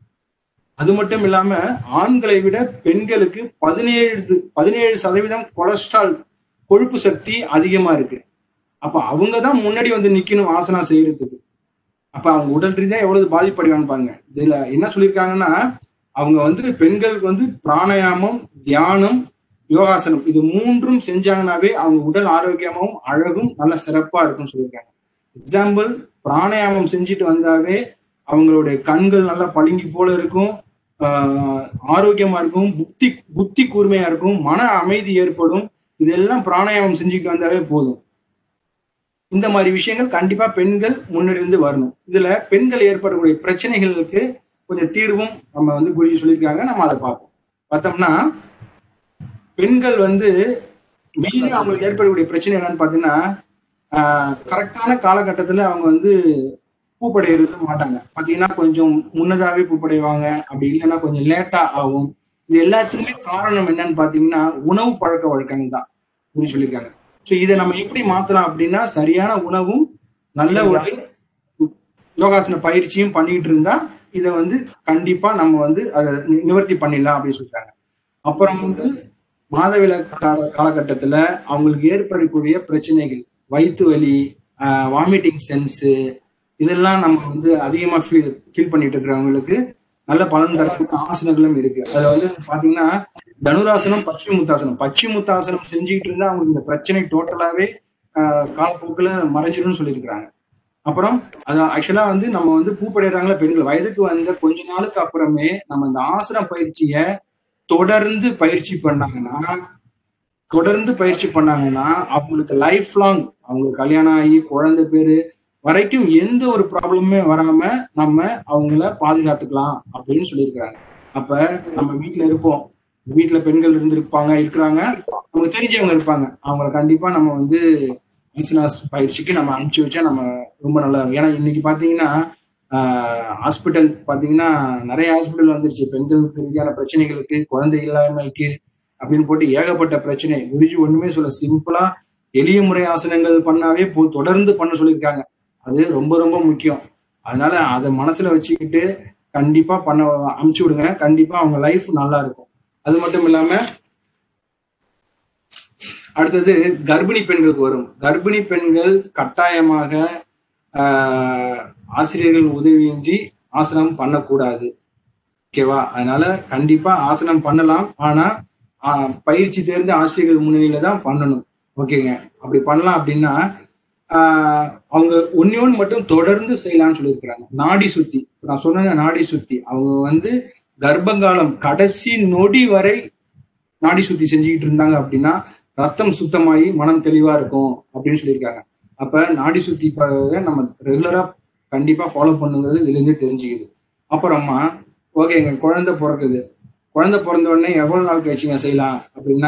அது மட்டும் இல்லாம ஆண்களை விட பெண்களுக்கு பதினேழு பதினேழு சதவீதம் கொலஸ்ட்ரால் கொழுப்பு சக்தி அதிகமா இருக்கு அப்ப அவங்க தான் முன்னாடி வந்து நிக்கணும் ஆசனா செய்யறதுக்கு அப்ப அவங்க உடல் ரீதியா எவ்வளவு பாதிப்படைவான்னு பாருங்க இதுல என்ன சொல்லியிருக்காங்கன்னா அவங்க வந்து பெண்களுக்கு வந்து பிராணாயாமம் தியானம் யோகாசனம் இது மூன்றும் செஞ்சாங்கன்னாவே அவங்க உடல் ஆரோக்கியமாவும் அழகும் நல்ல சிறப்பா இருக்கும்னு சொல்லியிருக்காங்க எக்ஸாம்பிள் பிராணாயாமம் செஞ்சுட்டு வந்தாவே அவங்களுடைய கண்கள் நல்லா பளிங்கி போல இருக்கும் ஆஹ் ஆரோக்கியமா இருக்கும் புத்தி புத்தி கூர்மையா இருக்கும் மன அமைதி ஏற்படும் இதெல்லாம் பிராணாயாமம் செஞ்சுட்டு வந்தாவே போதும் இந்த மாதிரி விஷயங்கள் கண்டிப்பா பெண்கள் முன்னிருந்து வரணும் இதுல பெண்கள் ஏற்படக்கூடிய பிரச்சனைகளுக்கு கொஞ்சம் தீர்வும் நம்ம வந்து குருஜி சொல்லியிருக்காங்க நம்ம அதை பார்ப்போம் பார்த்தோம்னா பெண்கள் வந்து மெயினா அவங்களுக்கு ஏற்படக்கூடிய பிரச்சனை என்னன்னு பார்த்தீங்கன்னா கரெக்டான காலகட்டத்தில் அவங்க வந்து பூப்படைகிறது மாட்டாங்க பார்த்தீங்கன்னா கொஞ்சம் முன்னதாகவே பூப்படைவாங்க அப்படி இல்லைன்னா கொஞ்சம் லேட்டா ஆகும் இது எல்லாத்துக்குமே காரணம் என்னன்னு பார்த்தீங்கன்னா உணவு பழக்க வழக்கங்கள் தான் அப்படின்னு சொல்லியிருக்காங்க ஸோ இதை நம்ம எப்படி மாத்தலாம் அப்படின்னா சரியான உணவும் நல்ல ஒரு யோகாசன பயிற்சியும் பண்ணிட்டு இருந்தா இதை வந்து கண்டிப்பா நம்ம வந்து அதை நி- நிவர்த்தி பண்ணிடலாம் அப்படின்னு சொல்றாங்க அப்புறம் வந்து மாதவில கால காலகட்டத்துல அவங்களுக்கு ஏற்படக்கூடிய பிரச்சனைகள் வயிற்று வலி வாமிட்டிங் சென்ஸு இதெல்லாம் நம்ம வந்து அதிகமா ஃபீல் ஃபீல் பண்ணிட்டு இருக்கிறவங்களுக்கு நல்ல பலன் தரக்கூடிய ஆசனங்களும் இருக்கு அதுல வந்து பாத்தீங்கன்னா தனுராசனம் பச்சை முத்தாசனம் பச்சை முத்தாசனம் செஞ்சுக்கிட்டு இருந்தா அவங்களுக்கு இந்த பிரச்சனை டோட்டலாவே ஆஹ் காலப்போக்குல மறைஞ்சிடும்னு சொல்லியிருக்கிறாங்க அப்புறம் அது ஆக்சுவலா வந்து நம்ம வந்து பூப்படைறாங்களா பெண்கள் வயதுக்கு வந்த கொஞ்ச நாளுக்கு அப்புறமே நம்ம இந்த ஆசன பயிற்சிய தொடர்ந்து பயிற்சி பண்ணாங்கன்னா தொடர்ந்து பயிற்சி பண்ணாங்கன்னா அவங்களுக்கு லைஃப் லாங் அவங்களுக்கு கல்யாணம் ஆகி குழந்தை பேரு வரைக்கும் எந்த ஒரு ப்ராப்ளமுமே வராம நம்ம அவங்கள பாதுகாத்துக்கலாம் அப்படின்னு சொல்லியிருக்கிறாங்க அப்ப நம்ம வீட்ல இருப்போம் வீட்ல பெண்கள் இருந்திருப்பாங்க இருக்கிறாங்க நமக்கு தெரிஞ்சவங்க இருப்பாங்க அவங்கள கண்டிப்பா நம்ம வந்து ஆசனாஸ் பயிற்சிக்கு நம்ம அனுப்பிச்சு வச்சா நம்ம ரொம்ப நல்லா இருக்கும் ஏன்னா இன்னைக்கு பாத்தீங்கன்னா ஹாஸ்பிட்டல் பாத்தீங்கன்னா நிறைய ஹாஸ்பிட்டல் வந்துருச்சு பெண்களுக்கு ரீதியான பிரச்சனைகளுக்கு குழந்தை இல்லாமைக்கு அப்படின்னு போட்டு ஏகப்பட்ட பிரச்சனை குருஜி ஒண்ணுமே சொல்ல சிம்பிளா எளிய முறை ஆசனங்கள் பண்ணாவே போ தொடர்ந்து பண்ண சொல்லியிருக்காங்க அது ரொம்ப ரொம்ப முக்கியம் அதனால அதை மனசுல வச்சுக்கிட்டு கண்டிப்பா பண்ண அமுச்சு விடுங்க கண்டிப்பா அவங்க லைஃப் நல்லா இருக்கும் அது மட்டும் இல்லாம அடுத்தது கர்ப்பிணி பெண்களுக்கு வரும் கர்ப்பிணி பெண்கள் கட்டாயமாக ஆஹ், ஆசிரியர்கள் உதவியின்றி ஆசனம் பண்ணக்கூடாது ஓகேவா அதனால கண்டிப்பா ஆசனம் பண்ணலாம் ஆனா ஆஹ், பயிற்சி தெரிஞ்ச ஆசிரியர்கள் முன்னிலையில தான் பண்ணணும் ஓகேங்க அப்படி பண்ணலாம் அப்படின்னா ஆஹ், அவங்க ஒன்னே ஒன்று மட்டும் தொடர்ந்து செய்யலாம்னு சொல்லியிருக்கிறாங்க நாடி சுத்தி இப்ப நான் சொன்ன நாடி சுத்தி அவங்க வந்து கர்ப்பகாலம் கடைசி நொடி வரை நாடி சுத்தி செஞ்சுக்கிட்டு இருந்தாங்க அப்படின்னா ரத்தம் சுத்தமாகி மனம் தெளிவா இருக்கும் அப்படின்னு சொல்லியிருக்காங்க அப்ப நாடி சுத்தி ப- நம்ம ரெகுலரா கண்டிப்பா ஃபாலோ பண்ணுங்கிறது இதுல இருந்தே தெரிஞ்சுக்குது அப்புறமா ஓகேங்க குழந்தை பிறக்குது குழந்தை பிறந்த உடனே எவ்வளவு நாள் கழிச்சுங்க செய்யலாம் அப்படின்னா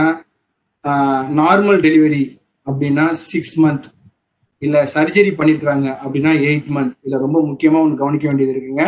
நார்மல் டெலிவரி அப்படின்னா சிக்ஸ் மந்த் இல்ல சர்ஜரி பண்ணிருக்காங்க அப்படின்னா எயிட் மந்த் இதுல ரொம்ப முக்கியமா ஒன்று கவனிக்க வேண்டியது இருக்குங்க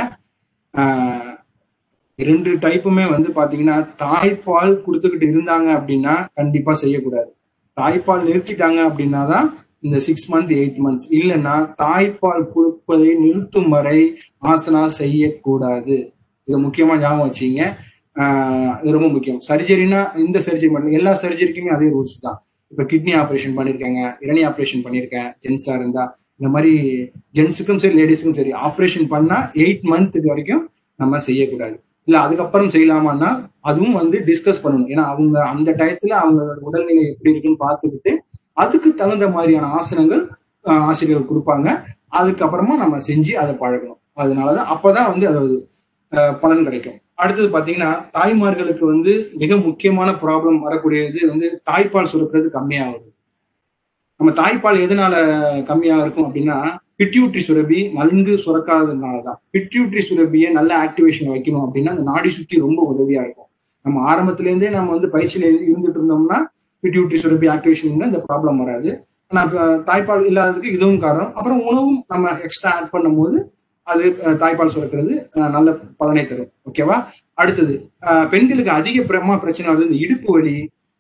ஆஹ் ரெண்டு டைப்புமே வந்து பாத்தீங்கன்னா தாய்ப்பால் கொடுத்துக்கிட்டு இருந்தாங்க அப்படின்னா கண்டிப்பா செய்யக்கூடாது தாய்ப்பால் நிறுத்திட்டாங்க அப்படின்னா தான் இந்த சிக்ஸ் மந்த் எயிட் மந்த்ஸ் இல்லைன்னா தாய்ப்பால் கொடுப்பதை நிறுத்தும் வரை ஆசனா செய்யக்கூடாது இதை முக்கியமா ஞாபகம் வச்சுங்க ஆஹ் இது ரொம்ப முக்கியம் சர்ஜரினா இந்த சர்ஜரி பண்ண எல்லா சர்ஜரிக்குமே அதே ரூல்ஸ் தான் இப்ப கிட்னி ஆப்ரேஷன் பண்ணிருக்காங்க இரணி ஆப்ரேஷன் பண்ணிருக்கேன் ஜென்ஸா இருந்தா இந்த மாதிரி ஜென்ஸுக்கும் சரி லேடிஸுக்கும் சரி ஆப்ரேஷன் பண்ணா எயிட் மந்த்துக்கு வரைக்கும் நம்ம செய்யக்கூடாது இல்ல அதுக்கப்புறம் செய்யலாமான்னா அதுவும் வந்து டிஸ்கஸ் பண்ணணும் ஏன்னா அவங்க அந்த டயத்துல அவங்களோட உடல்நிலை எப்படி இருக்குன்னு பார்த்துக்கிட்டு அதுக்கு தகுந்த மாதிரியான ஆசனங்கள் ஆஹ், ஆசிரியர்கள் கொடுப்பாங்க அதுக்கப்புறமா நம்ம செஞ்சு அதை பழகணும் அதனாலதான் அப்பதான் வந்து அது ஆஹ், பலன் கிடைக்கும் அடுத்தது பாத்தீங்கன்னா தாய்மார்களுக்கு வந்து மிக முக்கியமான ப்ராப்ளம் வரக்கூடியது வந்து தாய்ப்பால் சுரக்கிறது கம்மியாகுது நம்ம தாய்ப்பால் எதனால கம்மியா இருக்கும் அப்படின்னா பிட்யூட்ரி சுரபி நன்கு சுரக்காததுனால தான் பிட்யூட்ரி சுரபியை நல்ல ஆக்டிவேஷன் வைக்கணும் அப்படின்னா அந்த நாடி சுத்தி ரொம்ப உதவியா இருக்கும் நம்ம ஆரம்பத்துல இருந்தே நம்ம வந்து பயிற்சியில இருந்துட்டு இருந்தோம்னா பிட்யூட்ரி சுரபி ஆக்டிவேஷன் இந்த ப்ராப்ளம் வராது ஆனா இப்ப தாய்ப்பால் இல்லாததுக்கு இதுவும் காரணம் அப்புறம் உணவும் நம்ம எக்ஸ்ட்ரா ஆட் பண்ணும்போது அது அஹ், தாய்ப்பால் சுரக்கிறது அஹ், நல்ல பலனை தரும் ஓகேவா அடுத்தது அஹ், பெண்களுக்கு அதிக பிரமா பிரச்சனை வருது இந்த இடுப்பு வலி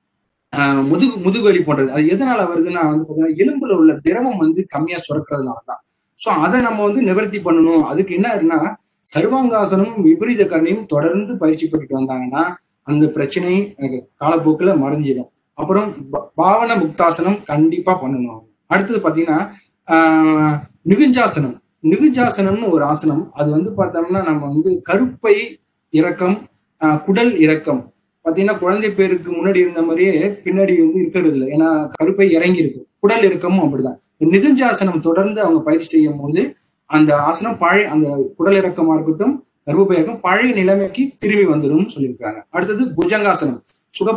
ஆஹ் முதுகு முதுகு வலி போன்றது அது எதனால வருதுன்னா வந்து பாத்தீங்கன்னா எலும்புல உள்ள திரவம் வந்து கம்மியா சுரக்கிறதுனால தான் ஸோ அதை நம்ம வந்து நிவர்த்தி பண்ணணும் அதுக்கு என்ன இருக்குன்னா சர்வாங்காசனமும் விபரீத கரணையும் தொடர்ந்து பயிற்சி பண்ணிட்டு வந்தாங்கன்னா அந்த பிரச்சனை அஹ், காலப்போக்குல மறைஞ்சிடும் அப்புறம் ப- பாவன முக்தாசனம் கண்டிப்பா பண்ணணும் அடுத்தது பாத்தீங்கன்னா ஆஹ், நிகுஞ்சாசனம் நிகுஞ்சாசனம்னு ஒரு ஆசனம் அது வந்து பார்த்தோம்னா நம்ம வந்து கருப்பை இறக்கம் ஆஹ், குடல் இறக்கம் பாத்தீங்கன்னா குழந்தை பேருக்கு முன்னாடி இருந்த மாதிரியே பின்னாடி வந்து இருக்கிறது இல்லை ஏன்னா கருப்பை இறங்கி இருக்கும் குடல் இறக்கமும் அப்படிதான் நிகுஞ்சாசனம் தொடர்ந்து அவங்க பயிற்சி செய்யும் போது அந்த ஆசனம் பழைய அந்த குடல் இறக்கமா இருக்கட்டும் கர்ப்பப்பை இறக்கம் பழைய நிலைமைக்கு திரும்பி வந்துடும் சொல்லியிருக்காங்க அடுத்தது புஜங்காசனம்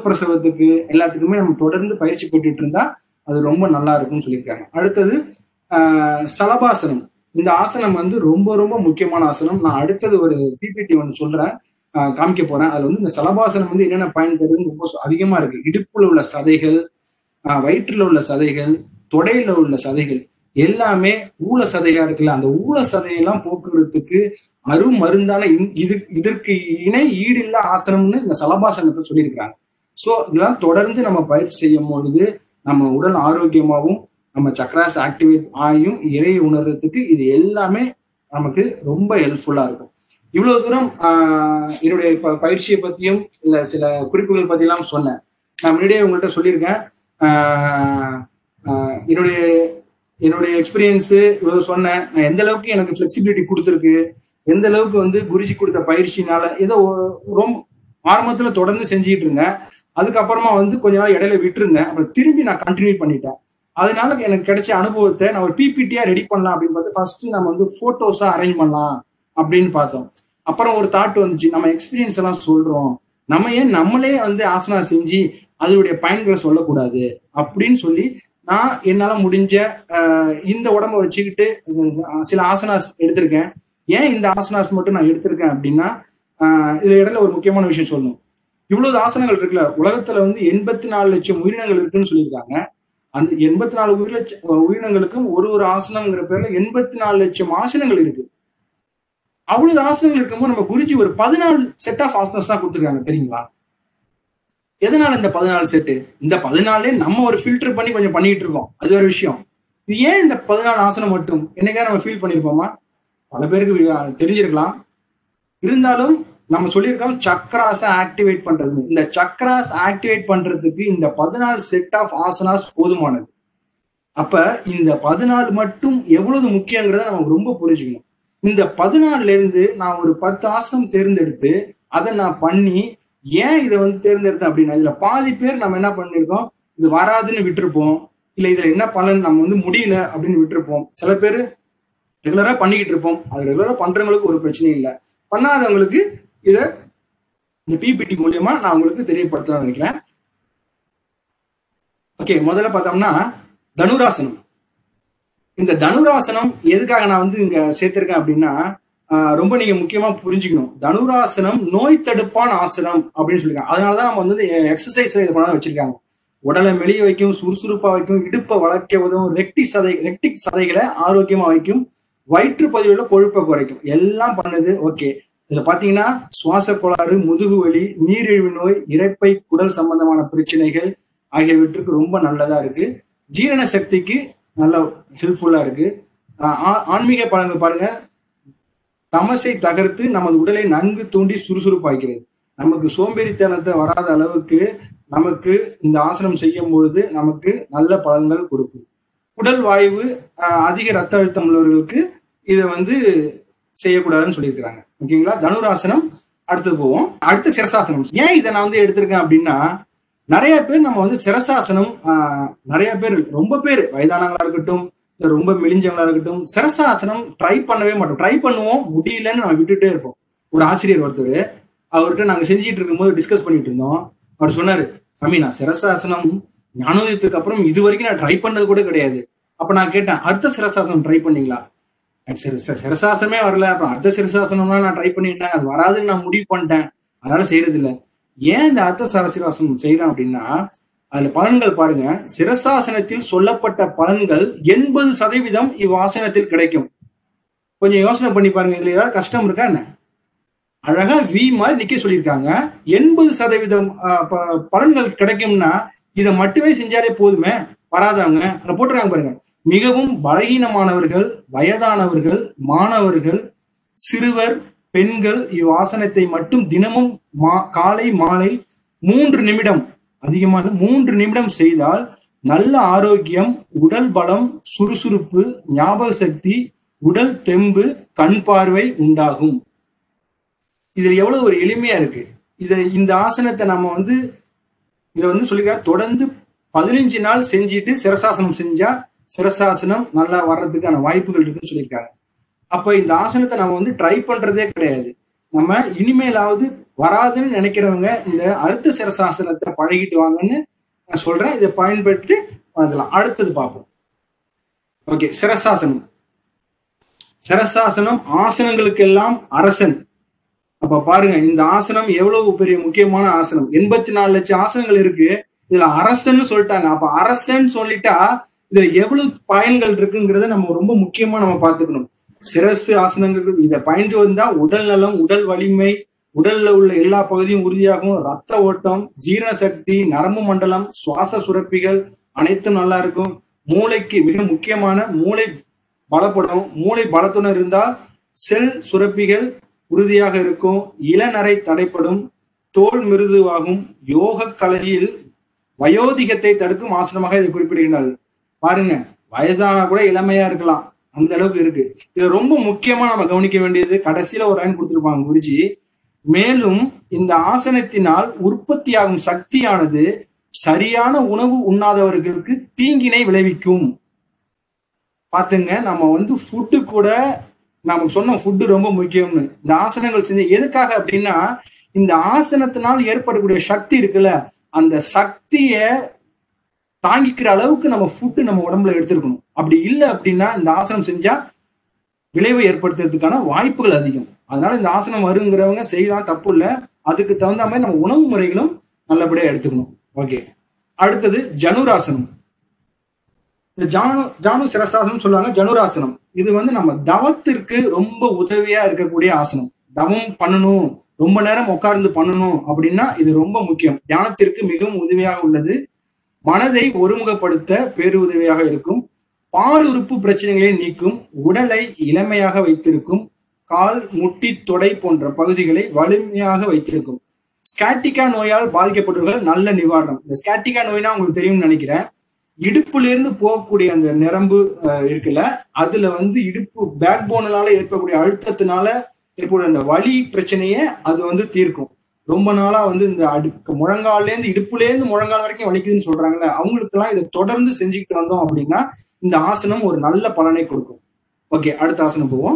சுகப்பிரசவத்துக்கு எல்லாத்துக்குமே நம்ம தொடர்ந்து பயிற்சி பெற்றுட்டு இருந்தா அது ரொம்ப நல்லா இருக்கும்னு சொல்லியிருக்காங்க அடுத்தது ஆஹ் சலபாசனம் இந்த ஆசனம் வந்து ரொம்ப ரொம்ப முக்கியமான ஆசனம் நான் அடுத்தது ஒரு பிபிடி ஒன்று சொல்றேன் ஆஹ் காமிக்க போறேன் அதுல வந்து இந்த சலபாசனம் வந்து என்னென்ன பயன் தருதுன்னு ரொம்ப சு- அதிகமா இருக்கு இடுப்புல உள்ள சதைகள் ஆஹ் வயிற்றுல உள்ள சதைகள் தொடையில உள்ள சதைகள் எல்லாமே ஊழ சதையா இருக்குல்ல அந்த ஊழ சதையெல்லாம் போக்குறதுக்கு அருமருந்தான இந்த- இது இதற்கு இணை ஈடில்ல ஆசனம்னு இந்த சலபாசனத்தை சொல்லியிருக்கிறாங்க சோ இதெல்லாம் தொடர்ந்து நம்ம பயிற்சி செய்யும் பொழுது நம்ம உடல் ஆரோக்கியமாகவும் நம்ம சக்ராஸ் ஆக்டிவேட் ஆகியும் இறையை உணர்றதுக்கு இது எல்லாமே நமக்கு ரொம்ப ஹெல்ப்ஃபுல்லா இருக்கும் இவ்வளவு தூரம் ஆஹ், என்னுடைய ப- பயிற்சியை பத்தியும் இல்ல சில குறிப்புகள் பத்தியெல்லாம் சொன்னேன் நான் முன்னாடியே உங்கள்கிட்ட சொல்லியிருக்கேன் ஆஹ், ஆஹ், என்னுடைய என்னுடைய எக்ஸ்பீரியன்ஸு இவ்வளவு சொன்னேன் நான் எந்த அளவுக்கு எனக்கு ஃபிளெக்சிபிலிட்டி கொடுத்துருக்கு எந்த அளவுக்கு வந்து குருஜி கொடுத்த பயிற்சினால ஏதோ ஒ- ரொம்ப ஆரம்பத்துல தொடர்ந்து செஞ்சுட்டு இருந்தேன் அதுக்கப்புறமா வந்து கொஞ்ச நாள் இடையில விட்டுருந்தேன் அப்புறம் திரும்பி நான் கண்டினியூ பண்ணிட்டேன் அதனால எனக்கு கிடைச்ச அனுபவத்தை நான் ஒரு பிபிடியா ரெடி பண்ணலாம் அப்படின்னு பார்த்து ஃபர்ஸ்ட் நம்ம வந்து போட்டோஸா அரேஞ்ச் பண்ணலாம் அப்படின்னு பார்த்தோம் அப்புறம் ஒரு தாட் வந்துச்சு நம்ம எக்ஸ்பீரியன்ஸ் எல்லாம் சொல்றோம் நம்ம ஏன் நம்மளே வந்து ஆசனா செஞ்சு அதனுடைய பயன்களை சொல்லக்கூடாது அப்படின்னு சொல்லி நான் என்னால முடிஞ்ச ஆஹ், இந்த உடம்ப வச்சுக்கிட்டு அஹ், சில ஆசனாஸ் எடுத்திருக்கேன் ஏன் இந்த ஆசனாஸ் மட்டும் நான் எடுத்திருக்கேன் அப்படின்னா ஆஹ், இதுல இடையில ஒரு முக்கியமான விஷயம் சொல்லணும் இவ்வளவு ஆசனங்கள் இருக்குல்ல உலகத்துல வந்து எண்பத்தி நாலு லட்சம் உயிரினங்கள் இருக்குன்னு சொல்லியிருக்காங்க அந்த எண்பத்தி நாலு உயிர் லட்ச உயிரினங்களுக்கும் ஒரு ஒரு ஆசனங்கிற பேர்ல எண்பத்தி நாலு லட்சம் ஆசனங்கள் இருக்கு அவ்வளவு ஆசனங்கள் இருக்கும்போது நம்ம குருஜி ஒரு பதினாலு செட் ஆஃப் ஆசனஸ் தான் கொடுத்துருக்காங்க தெரியுங்களா எதனால இந்த பதினாலு செட்டு இந்த பதினாலே நம்ம ஒரு ஃபில்டர் பண்ணி கொஞ்சம் பண்ணிட்டு இருக்கோம் அது ஒரு விஷயம் இது ஏன் இந்த பதினாலு ஆசனம் மட்டும் என்னைக்கா நம்ம ஃபீல் பண்ணிருப்போமா பல பேருக்கு வி- தெரிஞ்சிருக்கலாம் இருந்தாலும் நம்ம சொல்லியிருக்கோம் சக்ராஸை ஆக்டிவேட் பண்றதுன்னு இந்த சக்ராஸ் ஆக்டிவேட் பண்றதுக்கு இந்த பதினாலு செட் ஆஃப் ஆசனாஸ் போதுமானது அப்ப இந்த பதினாலு மட்டும் எவ்வளவு முக்கியங்கிறத நம்ம ரொம்ப புரிஞ்சுக்கணும் இந்த பதினாலுல இருந்து நான் ஒரு பத்து ஆசனம் தேர்ந்தெடுத்து அதை நான் பண்ணி ஏன் இதை வந்து தேர்ந்தெடுத்தேன் அப்படின்னா இதுல பாதி பேர் நம்ம என்ன பண்ணிருக்கோம் இது வராதுன்னு விட்டுருப்போம் இல்ல இதுல என்ன பலன் நம்ம வந்து முடியல அப்படின்னு விட்டுருப்போம் சில பேர் ரெகுலரா பண்ணிக்கிட்டு இருப்போம் அது ரெகுலரா பண்றவங்களுக்கு ஒரு பிரச்சனையும் இல்லை பண்ணாதவங்களுக்கு இத இந்த பிபிடி மூலியமா நான் உங்களுக்கு தெரியப்படுத்த நினைக்கிறேன் ஓகே முதல்ல பார்த்தோம்னா தனுராசனம் இந்த தனுராசனம் எதுக்காக நான் வந்து இங்க சேர்த்திருக்கேன் அப்படின்னா ஆஹ் ரொம்ப நீங்க முக்கியமா புரிஞ்சுக்கணும் தனுராசனம் நோய் தடுப்பான ஆசனம் அப்படின்னு சொல்லியிருக்காங்க அதனாலதான் நம்ம வந்து எக்ஸசைஸ் இது பண்ண வச்சிருக்காங்க உடலை மெலிய வைக்கும் சுறுசுறுப்பா வைக்கும் இடுப்பை வளர்க்க உதவும் ரெக்டிக் சதை ரெக்டிக் சதைகளை ஆரோக்கியமா வைக்கும் வயிற்று பகுதியில் கொழுப்பை குறைக்கும் எல்லாம் பண்ணுது ஓகே இதுல பாத்தீங்கன்னா சுவாச கோளாறு முதுகு வலி நீரிழிவு நோய் இரைப்பை குடல் சம்பந்தமான பிரச்சனைகள் ஆகியவற்றுக்கு ரொம்ப நல்லதா இருக்கு ஜீரண சக்திக்கு நல்ல ஹெல்ப்ஃபுல்லா இருக்கு ஆஹ் ஆ- ஆன்மீக பலன்கள் பாருங்க தமசை தகர்த்து நமது உடலை நன்கு தூண்டி சுறுசுறுப்பாக்கிறது நமக்கு சோம்பேறித்தனத்தை வராத அளவுக்கு நமக்கு இந்த ஆசனம் செய்யும் பொழுது நமக்கு நல்ல பலன்கள் கொடுக்கும் உடல் வாயு ஆஹ் அதிக ரத்த அழுத்தம் உள்ளவர்களுக்கு இதை வந்து செய்யக்கூடாதுன்னு சொல்லியிருக்கிறாங்க ஓகேங்களா தனுராசனம் அடுத்தது போவோம் அடுத்து சிரசாசனம் ஏன் இதை நான் வந்து எடுத்திருக்கேன் அப்படின்னா நிறைய பேர் நம்ம வந்து சிரசாசனம் ஆஹ், நிறைய பேர் ரொம்ப பேர் வயதானவங்களா இருக்கட்டும் இல்ல ரொம்ப மெலிஞ்சவங்களா இருக்கட்டும் சிரசாசனம் ட்ரை பண்ணவே மாட்டோம் ட்ரை பண்ணுவோம் முடியலன்னு நம்ம விட்டுட்டே இருப்போம் ஒரு ஆசிரியர் ஒருத்தர் அவர்கிட்ட நாங்க செஞ்சுட்டு இருக்கும்போது டிஸ்கஸ் பண்ணிட்டு இருந்தோம் அவர் சொன்னாரு சாமி நான் சிரசாசனம் ஞானோதயத்துக்கு அப்புறம் இது வரைக்கும் நான் ட்ரை பண்ணது கூட கிடையாது அப்ப நான் கேட்டேன் அர்த்த சிரசாசனம் ட்ரை பண்ணீங்களா எனக்கு சிர- சிர- சிரசாசனமே வரல அப்புறம் அர்த்த சிரசாசனம்லாம் நான் ட்ரை பண்ணிட்டேன் அது வராதுன்னு நான் முடிவு பண்ணிட்டேன் அதனால செய்யறது இல்ல ஏன் இந்த அர்த்த சரசிராசனம் செய்யறேன் அப்படின்னா அதுல பலன்கள் பாருங்க சிரசாசனத்தில் சொல்லப்பட்ட பலன்கள் எண்பது சதவீதம் இவ்வாசனத்தில் கிடைக்கும் கொஞ்சம் யோசனை பண்ணி பாருங்க இதுல ஏதாவது கஷ்டம் இருக்கா என்ன அழகா வி மாதிரி நிக்க சொல்லியிருக்காங்க எண்பது சதவீதம் ஆஹ், ப- பலன்கள் கிடைக்கும்னா இதை மட்டுமே செஞ்சாலே போதுமே வராதவங்க அங்க போட்டிருக்காங்க பாருங்க மிகவும் பலகீனமானவர்கள் வயதானவர்கள் மாணவர்கள் சிறுவர் பெண்கள் இவ்வாசனத்தை மட்டும் தினமும் மா- காலை மாலை மூன்று நிமிடம் அதிகமாக மூன்று நிமிடம் செய்தால் நல்ல ஆரோக்கியம் உடல் பலம் சுறுசுறுப்பு ஞாபக சக்தி உடல் தெம்பு கண் பார்வை உண்டாகும் இதுல எவ்வளவு ஒரு எளிமையா இருக்கு இத இந்த ஆசனத்தை நம்ம வந்து இதை வந்து சொல்லிருக்காங்க தொடர்ந்து பதினஞ்சு நாள் செஞ்சுட்டு சிரசாசனம் செஞ்சா சிரசாசனம் நல்லா வர்றதுக்கான வாய்ப்புகள் இருக்குன்னு சொல்லியிருக்காங்க அப்ப இந்த ஆசனத்தை நம்ம வந்து ட்ரை பண்றதே கிடையாது நம்ம இனிமேலாவது வராதுன்னு நினைக்கிறவங்க இந்த அர்த்த சிரசாசனத்தை பழகிட்டு வாங்கன்னு நான் சொல்றேன் இதை பயன்படுத்தி பண்ணலாம் அடுத்தது பார்ப்போம் ஓகே சிரசாசனம் சிரசாசனம் ஆசனங்களுக்கெல்லாம் அரசன் அப்ப பாருங்க இந்த ஆசனம் எவ்வளவு பெரிய முக்கியமான ஆசனம் எண்பத்தி நாலு லட்சம் ஆசனங்கள் இருக்கு இதுல அரசன்னு சொல்லிட்டாங்க அப்ப அரசன் சொல்லிட்டா இதுல எவ்வளவு பயன்கள் இருக்குங்கிறத நம்ம ரொம்ப முக்கியமா நம்ம பார்த்துக்கணும் சிரசு ஆசனங்கள் இதை பயின்று வந்தா உடல் நலம் உடல் வலிமை உடல்ல உள்ள எல்லா பகுதியும் உறுதியாகும் ரத்த ஓட்டம் ஜீரண சக்தி நரம்பு மண்டலம் சுவாச சுரப்பிகள் அனைத்தும் நல்லா இருக்கும் மூளைக்கு மிக முக்கியமான மூளை பலப்படும் மூளை பலத்துடன் இருந்தால் செல் சுரப்பிகள் உறுதியாக இருக்கும் இளநரை தடைப்படும் தோல் மிருதுவாகும் யோக கலையில் வயோதிகத்தை தடுக்கும் ஆசனமாக இதை குறிப்பிடுகிறார்கள் பாருங்க வயசானா கூட இளமையா இருக்கலாம் அந்த அளவுக்கு இருக்கு இது ரொம்ப முக்கியமா நம்ம கவனிக்க வேண்டியது கடைசியில ஒரு லைன் கொடுத்திருப்பாங்க குருஜி மேலும் இந்த ஆசனத்தினால் உற்பத்தியாகும் சக்தியானது சரியான உணவு உண்ணாதவர்களுக்கு தீங்கினை விளைவிக்கும் பாத்துங்க நம்ம வந்து ஃபுட்டு கூட நம்ம சொன்ன ஃபுட்டு ரொம்ப முக்கியம்னு இந்த ஆசனங்கள் செஞ்சு எதுக்காக அப்படின்னா இந்த ஆசனத்தினால் ஏற்படக்கூடிய சக்தி இருக்குல்ல அந்த சக்திய தாங்கிக்கிற அளவுக்கு நம்ம ஃபுட்டு நம்ம உடம்புல எடுத்திருக்கணும் அப்படி இல்லை அப்படின்னா இந்த ஆசனம் செஞ்சா விளைவை ஏற்படுத்துறதுக்கான வாய்ப்புகள் அதிகம் அதனால இந்த ஆசனம் வருங்கிறவங்க செய்யலாம் தப்பு இல்லை அதுக்கு தகுந்த மாதிரி நம்ம உணவு முறைகளும் நல்லபடியா எடுத்துக்கணும் ஓகே அடுத்தது ஜனுராசனம் இந்த ஜானு ஜானு சிரசாசனம் சொல்லுவாங்க ஜனுராசனம் இது வந்து நம்ம தவத்திற்கு ரொம்ப உதவியா இருக்கக்கூடிய ஆசனம் தவம் பண்ணணும் ரொம்ப நேரம் உட்கார்ந்து பண்ணணும் அப்படின்னா இது ரொம்ப முக்கியம் தியானத்திற்கு மிகவும் உதவியாக உள்ளது மனதை ஒருமுகப்படுத்த பேருதவியாக இருக்கும் பால் உறுப்பு பிரச்சனைகளை நீக்கும் உடலை இளமையாக வைத்திருக்கும் கால் முட்டி தொடை போன்ற பகுதிகளை வலிமையாக வைத்திருக்கும் ஸ்காட்டிகா நோயால் பாதிக்கப்பட்டவர்கள் நல்ல நிவாரணம் இந்த ஸ்காட்டிகா நோய்னா உங்களுக்கு தெரியும்னு நினைக்கிறேன் இடுப்புல இருந்து போகக்கூடிய அந்த நரம்பு அஹ், இருக்குல்ல அதுல வந்து இடுப்பு பேக் போனால ஏற்படக்கூடிய அழுத்தத்தினால ஏற்படக்கூடிய அந்த வலி பிரச்சனையை அது வந்து தீர்க்கும் ரொம்ப நாளா வந்து இந்த அடு முழங்கால்ல இருந்து இடுப்புல இருந்து முழங்கால் வரைக்கும் வலிக்குதுன்னு சொல்றாங்கல்ல அவங்களுக்கு எல்லாம் இதை தொடர்ந்து செஞ்சுக்கிட்டு வந்தோம் அப்படின்னா இந்த ஆசனம் ஒரு நல்ல பலனை கொடுக்கும் ஓகே அடுத்த ஆசனம் போவோம்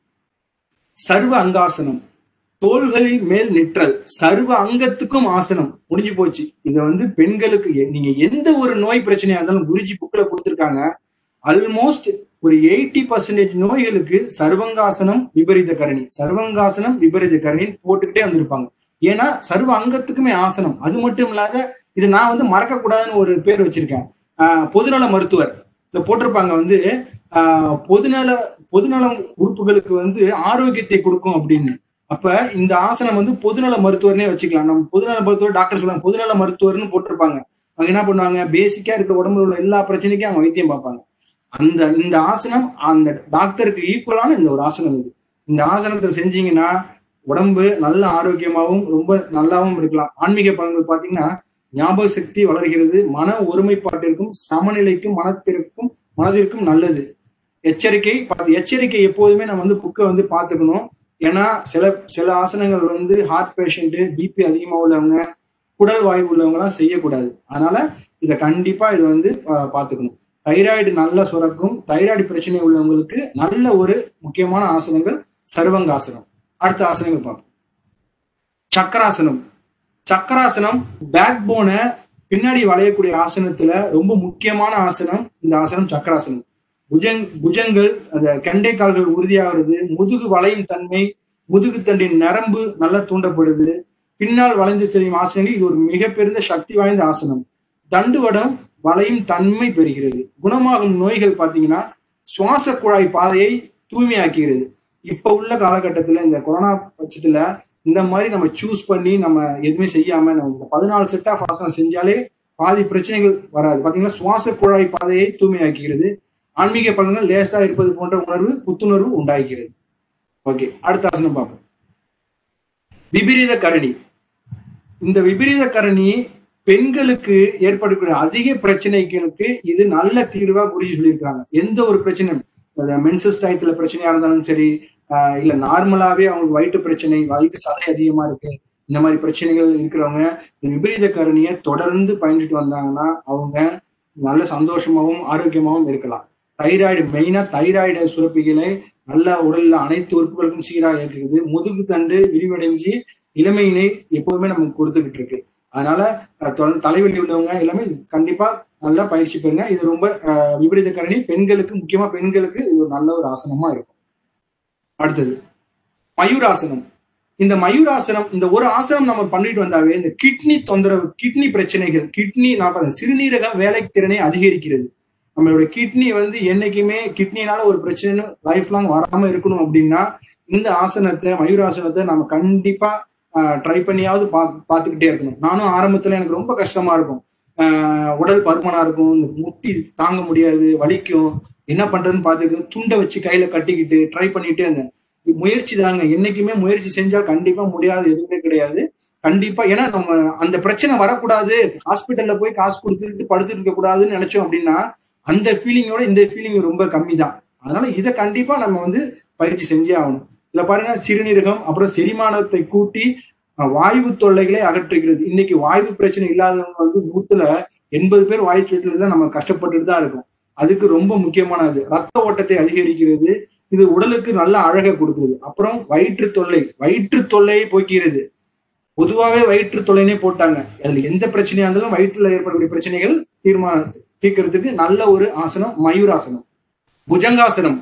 சர்வ அங்காசனம் தோள்களின் மேல் நிற்றல் சர்வ அங்கத்துக்கும் ஆசனம் முடிஞ்சு போச்சு இத வந்து பெண்களுக்கு எ- நீங்க எந்த ஒரு நோய் பிரச்சனையா இருந்தாலும் குருஜி புக்ல கொடுத்திருக்காங்க ஆல்மோஸ்ட் ஒரு எயிட்டி பர்சன்டேஜ் நோய்களுக்கு சர்வங்காசனம் விபரீத கரணி சர்வங்காசனம் விபரீத கரணின்னு போட்டுக்கிட்டே வந்திருப்பாங்க ஏன்னா சர்வ அங்கத்துக்குமே ஆசனம் அது மட்டும் இல்லாத இது நான் வந்து மறக்க கூடாதுன்னு ஒரு பேர் வச்சிருக்கேன் ஆஹ் பொதுநல மருத்துவர் இத போட்டிருப்பாங்க வந்து ஆஹ் பொதுநல பொதுநலம் உறுப்புகளுக்கு வந்து ஆரோக்கியத்தை கொடுக்கும் அப்படின்னு அப்ப இந்த ஆசனம் வந்து பொதுநல மருத்துவர்னே வச்சுக்கலாம் நம்ம பொதுநல மருத்துவர் டாக்டர் சொல்லுவாங்க பொதுநல மருத்துவர்னு போட்டிருப்பாங்க அவங்க என்ன பண்ணுவாங்க பேசிக்கா இருக்கிற உடம்புல உள்ள எல்லா பிரச்சனைக்கும் அவங்க வைத்தியம் பார்ப்பாங்க அந்த இந்த ஆசனம் அந்த டாக்டருக்கு ஈக்குவலான இந்த ஒரு ஆசனம் இது இந்த ஆசனத்தை செஞ்சீங்கன்னா உடம்பு நல்ல ஆரோக்கியமாகவும் ரொம்ப நல்லாவும் இருக்கலாம் ஆன்மீக பலன்கள் பாத்தீங்கன்னா ஞாபக சக்தி வளர்கிறது மன ஒருமைப்பாட்டிற்கும் சமநிலைக்கும் மனத்திற்கும் மனதிற்கும் நல்லது எச்சரிக்கை பார்த்து எச்சரிக்கை எப்போதுமே நம்ம வந்து புக்கை வந்து பார்த்துக்கணும் ஏன்னா சில சில ஆசனங்கள் வந்து ஹார்ட் பேஷண்ட் பிபி அதிகமா உள்ளவங்க குடல் வாய்வு உள்ளவங்க எல்லாம் செய்யக்கூடாது அதனால இதை கண்டிப்பா இதை வந்து பா- பார்த்துக்கணும் தைராய்டு நல்லா சுரக்கும் தைராய்டு பிரச்சனை உள்ளவங்களுக்கு நல்ல ஒரு முக்கியமான ஆசனங்கள் சர்வங்காசனம் அடுத்த ஆசனங்கள் பார்ப்போம் சக்கராசனம் சக்கராசனம் பேக் போனை பின்னாடி வளையக்கூடிய ஆசனத்துல ரொம்ப முக்கியமான ஆசனம் இந்த ஆசனம் சக்கராசனம் புஜங் புஜங்கள் அந்த கெண்டை கால்கள் உறுதியாகிறது முதுகு வளையும் தன்மை முதுகு தண்டின் நரம்பு நல்லா தூண்டப்படுது பின்னால் வளைந்து செல்லும் ஆசனங்கள் இது ஒரு மிகப்பெரிய சக்தி வாய்ந்த ஆசனம் தண்டுவடம் வளையும் தன்மை பெறுகிறது குணமாகும் நோய்கள் பாத்தீங்கன்னா சுவாச குழாய் பாதையை தூய்மையாக்குகிறது இப்ப உள்ள காலகட்டத்துல இந்த கொரோனா பட்சத்துல இந்த மாதிரி நம்ம சூஸ் பண்ணி நம்ம எதுவுமே செய்யாம நம்ம இந்த பதினாலு செட் ஆஃப் ஆசனம் செஞ்சாலே பாதி பிரச்சனைகள் வராது பாத்தீங்கன்னா சுவாச குழாய் பாதையை தூய்மையாக்குகிறது ஆன்மீக பலன்கள் லேசா இருப்பது போன்ற உணர்வு புத்துணர்வு உண்டாகிறது ஓகே அடுத்த ஆசனம் பார்ப்போம் விபரீத கரணி இந்த விபரீத கரணி பெண்களுக்கு ஏற்படக்கூடிய அதிக பிரச்சனைகளுக்கு இது நல்ல தீர்வா குருஜி சொல்லியிருக்காங்க எந்த ஒரு பிரச்சனை மென்சஸ் டயத்துல பிரச்சனையா இருந்தாலும் சரி ஆஹ் இல்ல நார்மலாவே அவங்களுக்கு வயிற்று பிரச்சனை வயிற்று சதை அதிகமா இருக்கு இந்த மாதிரி பிரச்சனைகள் இருக்கிறவங்க இந்த விபரீத கரணியை தொடர்ந்து பயந்துட்டு வந்தாங்கன்னா அவங்க நல்ல சந்தோஷமாவும் ஆரோக்கியமாவும் இருக்கலாம் தைராய்டு மெயினா தைராய்டு சுரப்பிகளை நல்ல உடல்ல அனைத்து உறுப்புகளுக்கும் சீராக இயக்குகிறது முதுகு தண்டு விரிவடைஞ்சு இளமையினை எப்போதுமே நமக்கு கொடுத்துக்கிட்டு இருக்கு அதனால அஹ், தொ- தலைவலி உள்ளவங்க எல்லாமே இது கண்டிப்பா நல்லா பயிற்சி பெறுங்க இது ரொம்ப அஹ், விபரீத கரணி பெண்களுக்கு முக்கியமா பெண்களுக்கு இது ஒரு நல்ல ஒரு ஆசனமா இருக்கும் அடுத்தது மயூராசனம் இந்த மயூராசனம் இந்த ஒரு ஆசனம் நம்ம பண்ணிட்டு வந்தாவே இந்த கிட்னி தொந்தரவு கிட்னி பிரச்சனைகள் கிட்னி நான் பார்த்தேன், சிறுநீரக வேலைத்திறனை அதிகரிக்கிறது நம்மளோட கிட்னி வந்து என்னைக்குமே கிட்னினால ஒரு பிரச்சனை லைஃப் லாங் வராம இருக்கணும் அப்படின்னா இந்த ஆசனத்தை மயூராசனத்தை நம்ம கண்டிப்பா ட்ரை பண்ணியாவது பா பார்த்துக்கிட்டே இருக்கணும் நானும் ஆரம்பத்துல எனக்கு ரொம்ப கஷ்டமா இருக்கும் ஆஹ் உடல் பருமனா இருக்கும் இந்த முட்டி தாங்க முடியாது வலிக்கும் என்ன பண்றதுன்னு பார்த்துட்டு துண்டை வச்சு கையில கட்டிக்கிட்டு ட்ரை பண்ணிட்டே இருந்தேன் இது முயற்சி தாங்க என்னைக்குமே முயற்சி செஞ்சால் கண்டிப்பா முடியாது எதுவுமே கிடையாது கண்டிப்பா ஏன்னா நம்ம அந்த பிரச்சனை வரக்கூடாது ஹாஸ்பிட்டல்ல போய் காசு கொடுத்துட்டு படுத்துட்டு இருக்க கூடாதுன்னு நினைச்சோம் அப்படின்னா அந்த ஃபீலிங்கோட இந்த ஃபீலிங் ரொம்ப கம்மி தான் அதனால இதை கண்டிப்பா நம்ம வந்து பயிற்சி செஞ்சே ஆகணும் இதுல பாருங்க சிறுநீரகம் அப்புறம் செரிமானத்தை கூட்டி அஹ், வாய்வு தொல்லைகளை அகற்றுகிறது இன்னைக்கு வாய்வு பிரச்சனை இல்லாதவங்க வந்து நூத்துல எண்பது பேர் வாயு சுவற்றில தான் நம்ம கஷ்டப்பட்டுட்டு தான் இருக்கோம் அதுக்கு ரொம்ப முக்கியமானது ரத்த ஓட்டத்தை அதிகரிக்கிறது இது உடலுக்கு நல்ல அழகை கொடுக்குது அப்புறம் வயிற்று தொல்லை வயிற்று தொல்லையை போக்கிறது பொதுவாகவே வயிற்று தொல்லைனே போட்டாங்க அதுல எந்த பிரச்சனையா இருந்தாலும் வயிற்றுல ஏற்படக்கூடிய பிரச்சனைகள் தீர்மான தீர்க்கறதுக்கு நல்ல ஒரு ஆசனம் மயூராசனம் புஜங்காசனம்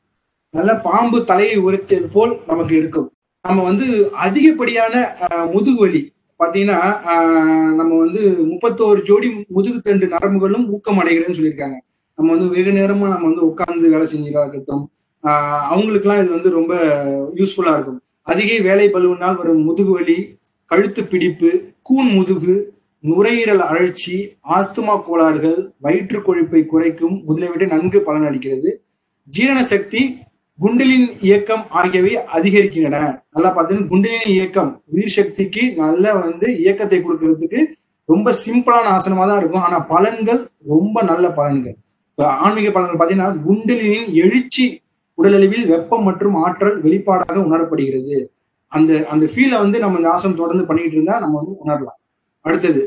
நல்ல பாம்பு தலையை உரைத்தது போல் நமக்கு இருக்கும் நம்ம வந்து அதிகப்படியான அஹ், முதுகு வலி பாத்தீங்கன்னா அஹ், நம்ம வந்து முப்பத்தோரு ஜோடி முதுகுத்தண்டு நரம்புகளும் ஊக்கம் அடைகிறதுன்னு சொல்லியிருக்காங்க நம்ம வந்து வெகு நேரமா நம்ம வந்து உட்கார்ந்து வேலை செஞ்சதா இருக்கட்டும் ஆஹ் அவங்களுக்குலாம் இது வந்து ரொம்ப யூஸ்ஃபுல்லா இருக்கும் அதிக வேலை பலுவினால் வரும் முதுகு வலி கழுத்து பிடிப்பு கூன் முதுகு நுரையீரல் அழற்சி ஆஸ்துமா கோளாறுகள் வயிற்று கொழுப்பை குறைக்கும் முதலியவற்றை நன்கு பலனளிக்கிறது ஜீரண சக்தி குண்டலின் இயக்கம் ஆகியவை அதிகரிக்கின்றன நல்லா பார்த்தீங்கன்னா குண்டலின் இயக்கம் உயிர் சக்திக்கு நல்ல வந்து இயக்கத்தை கொடுக்கறதுக்கு ரொம்ப சிம்பிளான ஆசனமா தான் இருக்கும் ஆனா பலன்கள் ரொம்ப நல்ல பலன்கள் இப்ப ஆன்மீக பலன்கள் பார்த்தீங்கன்னா குண்டலினின் எழுச்சி உடலளவில் வெப்பம் மற்றும் ஆற்றல் வெளிப்பாடாக உணரப்படுகிறது அந்த அந்த ஃபீலை வந்து நம்ம இந்த ஆசனம் தொடர்ந்து பண்ணிட்டு இருந்தா நம்ம வந்து உணரலாம் அடுத்தது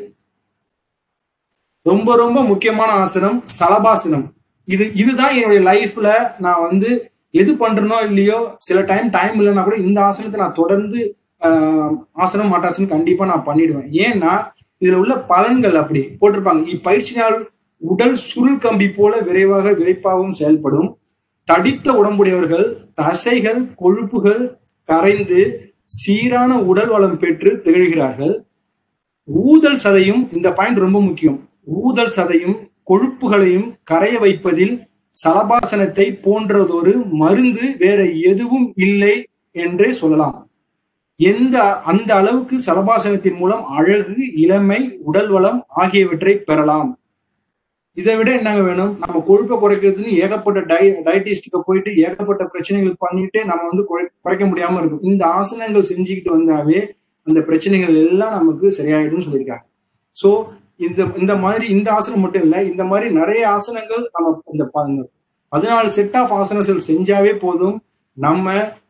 ரொம்ப ரொம்ப முக்கியமான ஆசனம் சலபாசனம் இது இதுதான் என்னுடைய லைஃப்ல நான் வந்து எது பண்றனோ இல்லையோ சில டைம் டைம் இல்லைன்னா கூட இந்த ஆசனத்தை நான் தொடர்ந்து ஆஹ், ஆசனம் மாற்றாசனம் கண்டிப்பா நான் பண்ணிடுவேன் ஏன்னா இதுல உள்ள பலன்கள் அப்படி போட்டிருப்பாங்க இப்பயிற்சினால் உடல் சுருள் கம்பி போல விரைவாக விரைப்பாகவும் செயல்படும் தடித்த உடம்புடையவர்கள் தசைகள் கொழுப்புகள் கரைந்து சீரான உடல் வளம் பெற்று திகழ்கிறார்கள் ஊதல் சதையும் இந்த பாயிண்ட் ரொம்ப முக்கியம் ஊதல் சதையும் கொழுப்புகளையும் கரைய வைப்பதில் சலபாசனத்தை போன்றதொரு மருந்து வேற எதுவும் இல்லை என்றே சொல்லலாம் எந்த அந்த அளவுக்கு சலபாசனத்தின் மூலம் அழகு இளமை உடல் வளம் ஆகியவற்றை பெறலாம் இதை விட என்னங்க வேணும் நம்ம கொழுப்பை குறைக்கிறதுன்னு ஏகப்பட்ட டை டயட்டிஸ்டுக்கு போயிட்டு ஏகப்பட்ட பிரச்சனைகள் பண்ணிட்டு நம்ம வந்து குறை- குறைக்க முடியாம இருக்கும் இந்த ஆசனங்கள் செஞ்சுக்கிட்டு வந்தாவே அந்த பிரச்சனைகள் எல்லாம் நமக்கு சரியாயிடும்னு சொல்லியிருக்காங்க சோ இந்த இந்த மாதிரி இந்த ஆசனம் மட்டும் இல்ல இந்த மாதிரி நிறைய ஆசனங்கள் நம்ம இந்த ப- இந்த பதினாலு செட் ஆஃப் ஆசனங்கள் செஞ்சாவே போதும் நம்ம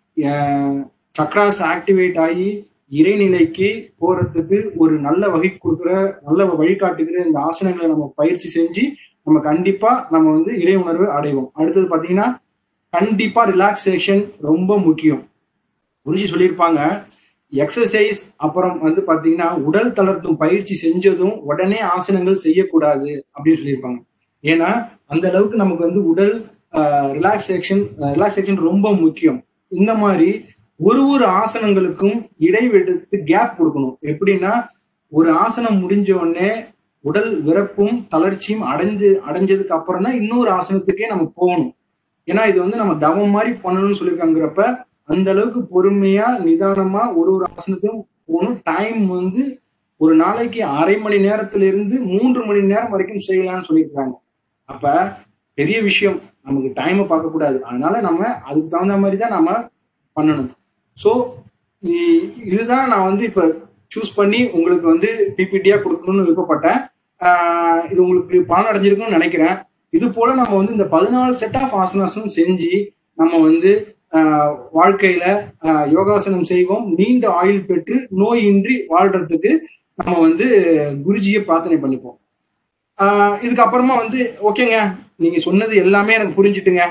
சக்ராஸ் ஆக்டிவேட் ஆகி இறைநிலைக்கு போறதுக்கு ஒரு நல்ல வகை கொடுக்குற நல்ல வழிகாட்டுகிற இந்த ஆசனங்களை நம்ம பயிற்சி செஞ்சு நம்ம கண்டிப்பா நம்ம வந்து இறை உணர்வு அடைவோம் அடுத்தது பாத்தீங்கன்னா கண்டிப்பா ரிலாக்ஸேஷன் ரொம்ப முக்கியம் குருஜி சொல்லியிருப்பாங்க எக்ஸசைஸ் அப்புறம் வந்து பாத்தீங்கன்னா உடல் தளர்த்தும் பயிற்சி செஞ்சதும் உடனே ஆசனங்கள் செய்யக்கூடாது அப்படின்னு சொல்லியிருப்பாங்க ஏன்னா அந்த அளவுக்கு நமக்கு வந்து உடல் ரிலாக்ஸேஷன் ரிலாக்ஸேஷன் ரொம்ப முக்கியம் இந்த மாதிரி ஒரு ஒரு ஆசனங்களுக்கும் இடைவெடுத்து கேப் கொடுக்கணும் எப்படின்னா ஒரு ஆசனம் முடிஞ்ச உடனே உடல் விறப்பும் தளர்ச்சியும் அடைஞ்சு அடைஞ்சதுக்கு அப்புறம் தான் இன்னொரு ஆசனத்துக்கே நம்ம போகணும் ஏன்னா இது வந்து நம்ம தவம் மாதிரி பண்ணணும்னு சொல்லியிருக்காங்கிறப்ப அந்த அளவுக்கு பொறுமையா நிதானமா ஒரு ஒரு ஆசனத்தையும் போகணும் டைம் வந்து ஒரு நாளைக்கு அரை மணி நேரத்துல இருந்து மூன்று மணி நேரம் வரைக்கும் செய்யலாம்னு சொல்லியிருக்காங்க அப்ப பெரிய விஷயம் நமக்கு டைமை பார்க்க கூடாது அதனால நம்ம அதுக்கு தகுந்த மாதிரி தான் நம்ம பண்ணணும் ஸோ இதுதான் நான் வந்து இப்ப சூஸ் பண்ணி உங்களுக்கு வந்து பிபிடியா கொடுக்கணும்னு விருப்பப்பட்டேன் ஆஹ் இது உங்களுக்கு பலன் அடைஞ்சிருக்கும்னு நினைக்கிறேன் இது போல நம்ம வந்து இந்த பதினாலு செட் ஆஃப் ஆசனாசனம் செஞ்சு நம்ம வந்து ஆஹ் வாழ்க்கையில ஆஹ் யோகாசனம் செய்வோம் நீண்ட ஆயுள் பெற்று நோயின்றி வாழ்றதுக்கு நம்ம வந்து குருஜியை பிரார்த்தனை பண்ணிப்போம் ஆஹ் இதுக்கப்புறமா வந்து ஓகேங்க நீங்க சொன்னது எல்லாமே எனக்கு புரிஞ்சுட்டுங்க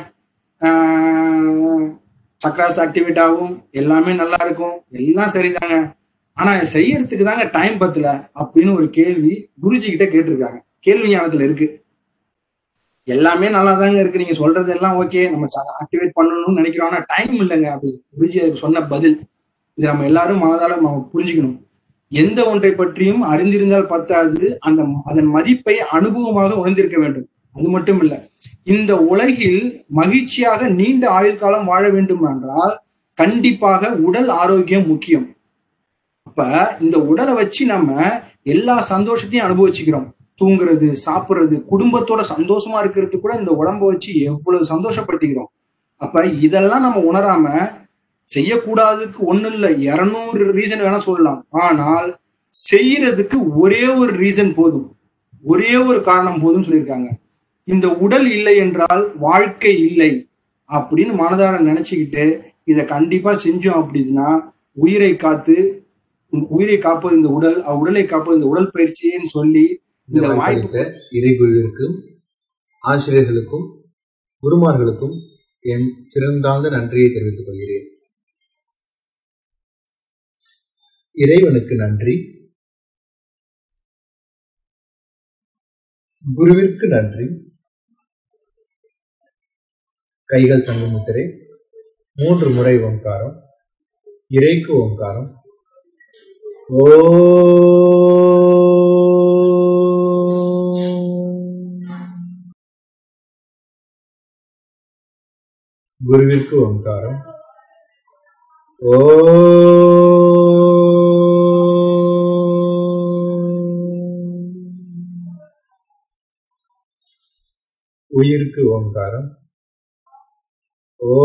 ஆஹ் சக்ராஸ் ஆக்டிவேட் ஆகும் எல்லாமே நல்லா இருக்கும் எல்லாம் சரிதாங்க ஆனா செய்யறதுக்கு தாங்க டைம் பத்தல அப்படின்னு ஒரு கேள்வி குருஜி கிட்ட கேட்டிருக்காங்க கேள்வி ஞானத்துல இருக்கு எல்லாமே நல்லா தாங்க இருக்கு நீங்க சொல்றது எல்லாம் ஓகே நம்ம ஆக்டிவேட் பண்ணணும்னு நினைக்கிறோம் ஆனா டைம் இல்லைங்க அப்படி குருஜி அதுக்கு சொன்ன பதில் இது நம்ம எல்லாரும் மனதால நம்ம புரிஞ்சுக்கணும் எந்த ஒன்றை பற்றியும் அறிந்திருந்தால் பத்தாது அந்த அதன் மதிப்பை அனுபவமாக உணர்ந்திருக்க வேண்டும் அது மட்டும் இல்ல இந்த உலகில் மகிழ்ச்சியாக நீண்ட ஆயுள் காலம் வாழ வேண்டும் என்றால் கண்டிப்பாக உடல் ஆரோக்கியம் முக்கியம் அப்ப இந்த உடலை வச்சு நம்ம எல்லா சந்தோஷத்தையும் அனுபவிச்சுக்கிறோம் தூங்குறது சாப்பிடுறது குடும்பத்தோட சந்தோஷமா இருக்கிறது கூட இந்த உடம்ப வச்சு எவ்வளவு சந்தோஷப்படுத்திக்கிறோம் அப்ப இதெல்லாம் நம்ம உணராம செய்யக்கூடாதுக்கு ஒண்ணு இல்ல இருநூறு ரீசன் வேணா சொல்லலாம் ஆனால் செய்யறதுக்கு ஒரே ஒரு ரீசன் போதும் ஒரே ஒரு காரணம் போதும் சொல்லியிருக்காங்க இந்த உடல் இல்லை என்றால் வாழ்க்கை இல்லை அப்படின்னு மனதார நினைச்சுக்கிட்டு இதை கண்டிப்பா செஞ்சோம் அப்படின்னா உயிரை காத்து உயிரை காப்பது இந்த உடல் உடலை காப்பது இந்த உடல் பயிற்சின்னு சொல்லி இந்த இந்த வாய்ப்பு இறை குருவிற்கும் ஆசிரியர்களுக்கும் குருமார்களுக்கும் என் சிறந்தாழ்ந்த நன்றியை தெரிவித்துக் கொள்கிறேன் இறைவனுக்கு நன்றி குருவிற்கு நன்றி கைகள் சங்கமுத்திரை மூன்று முறை ஓங்காரம் இறைக்கு ஓங்காரம் ஓ குருவிற்கு ஓங்காரம் ஓ உயிருக்கு ஓங்காரம் ஓ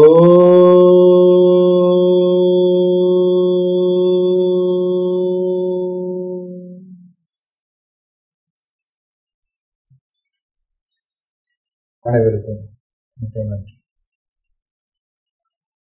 அனைவருக்கும் மிக்க நன்றி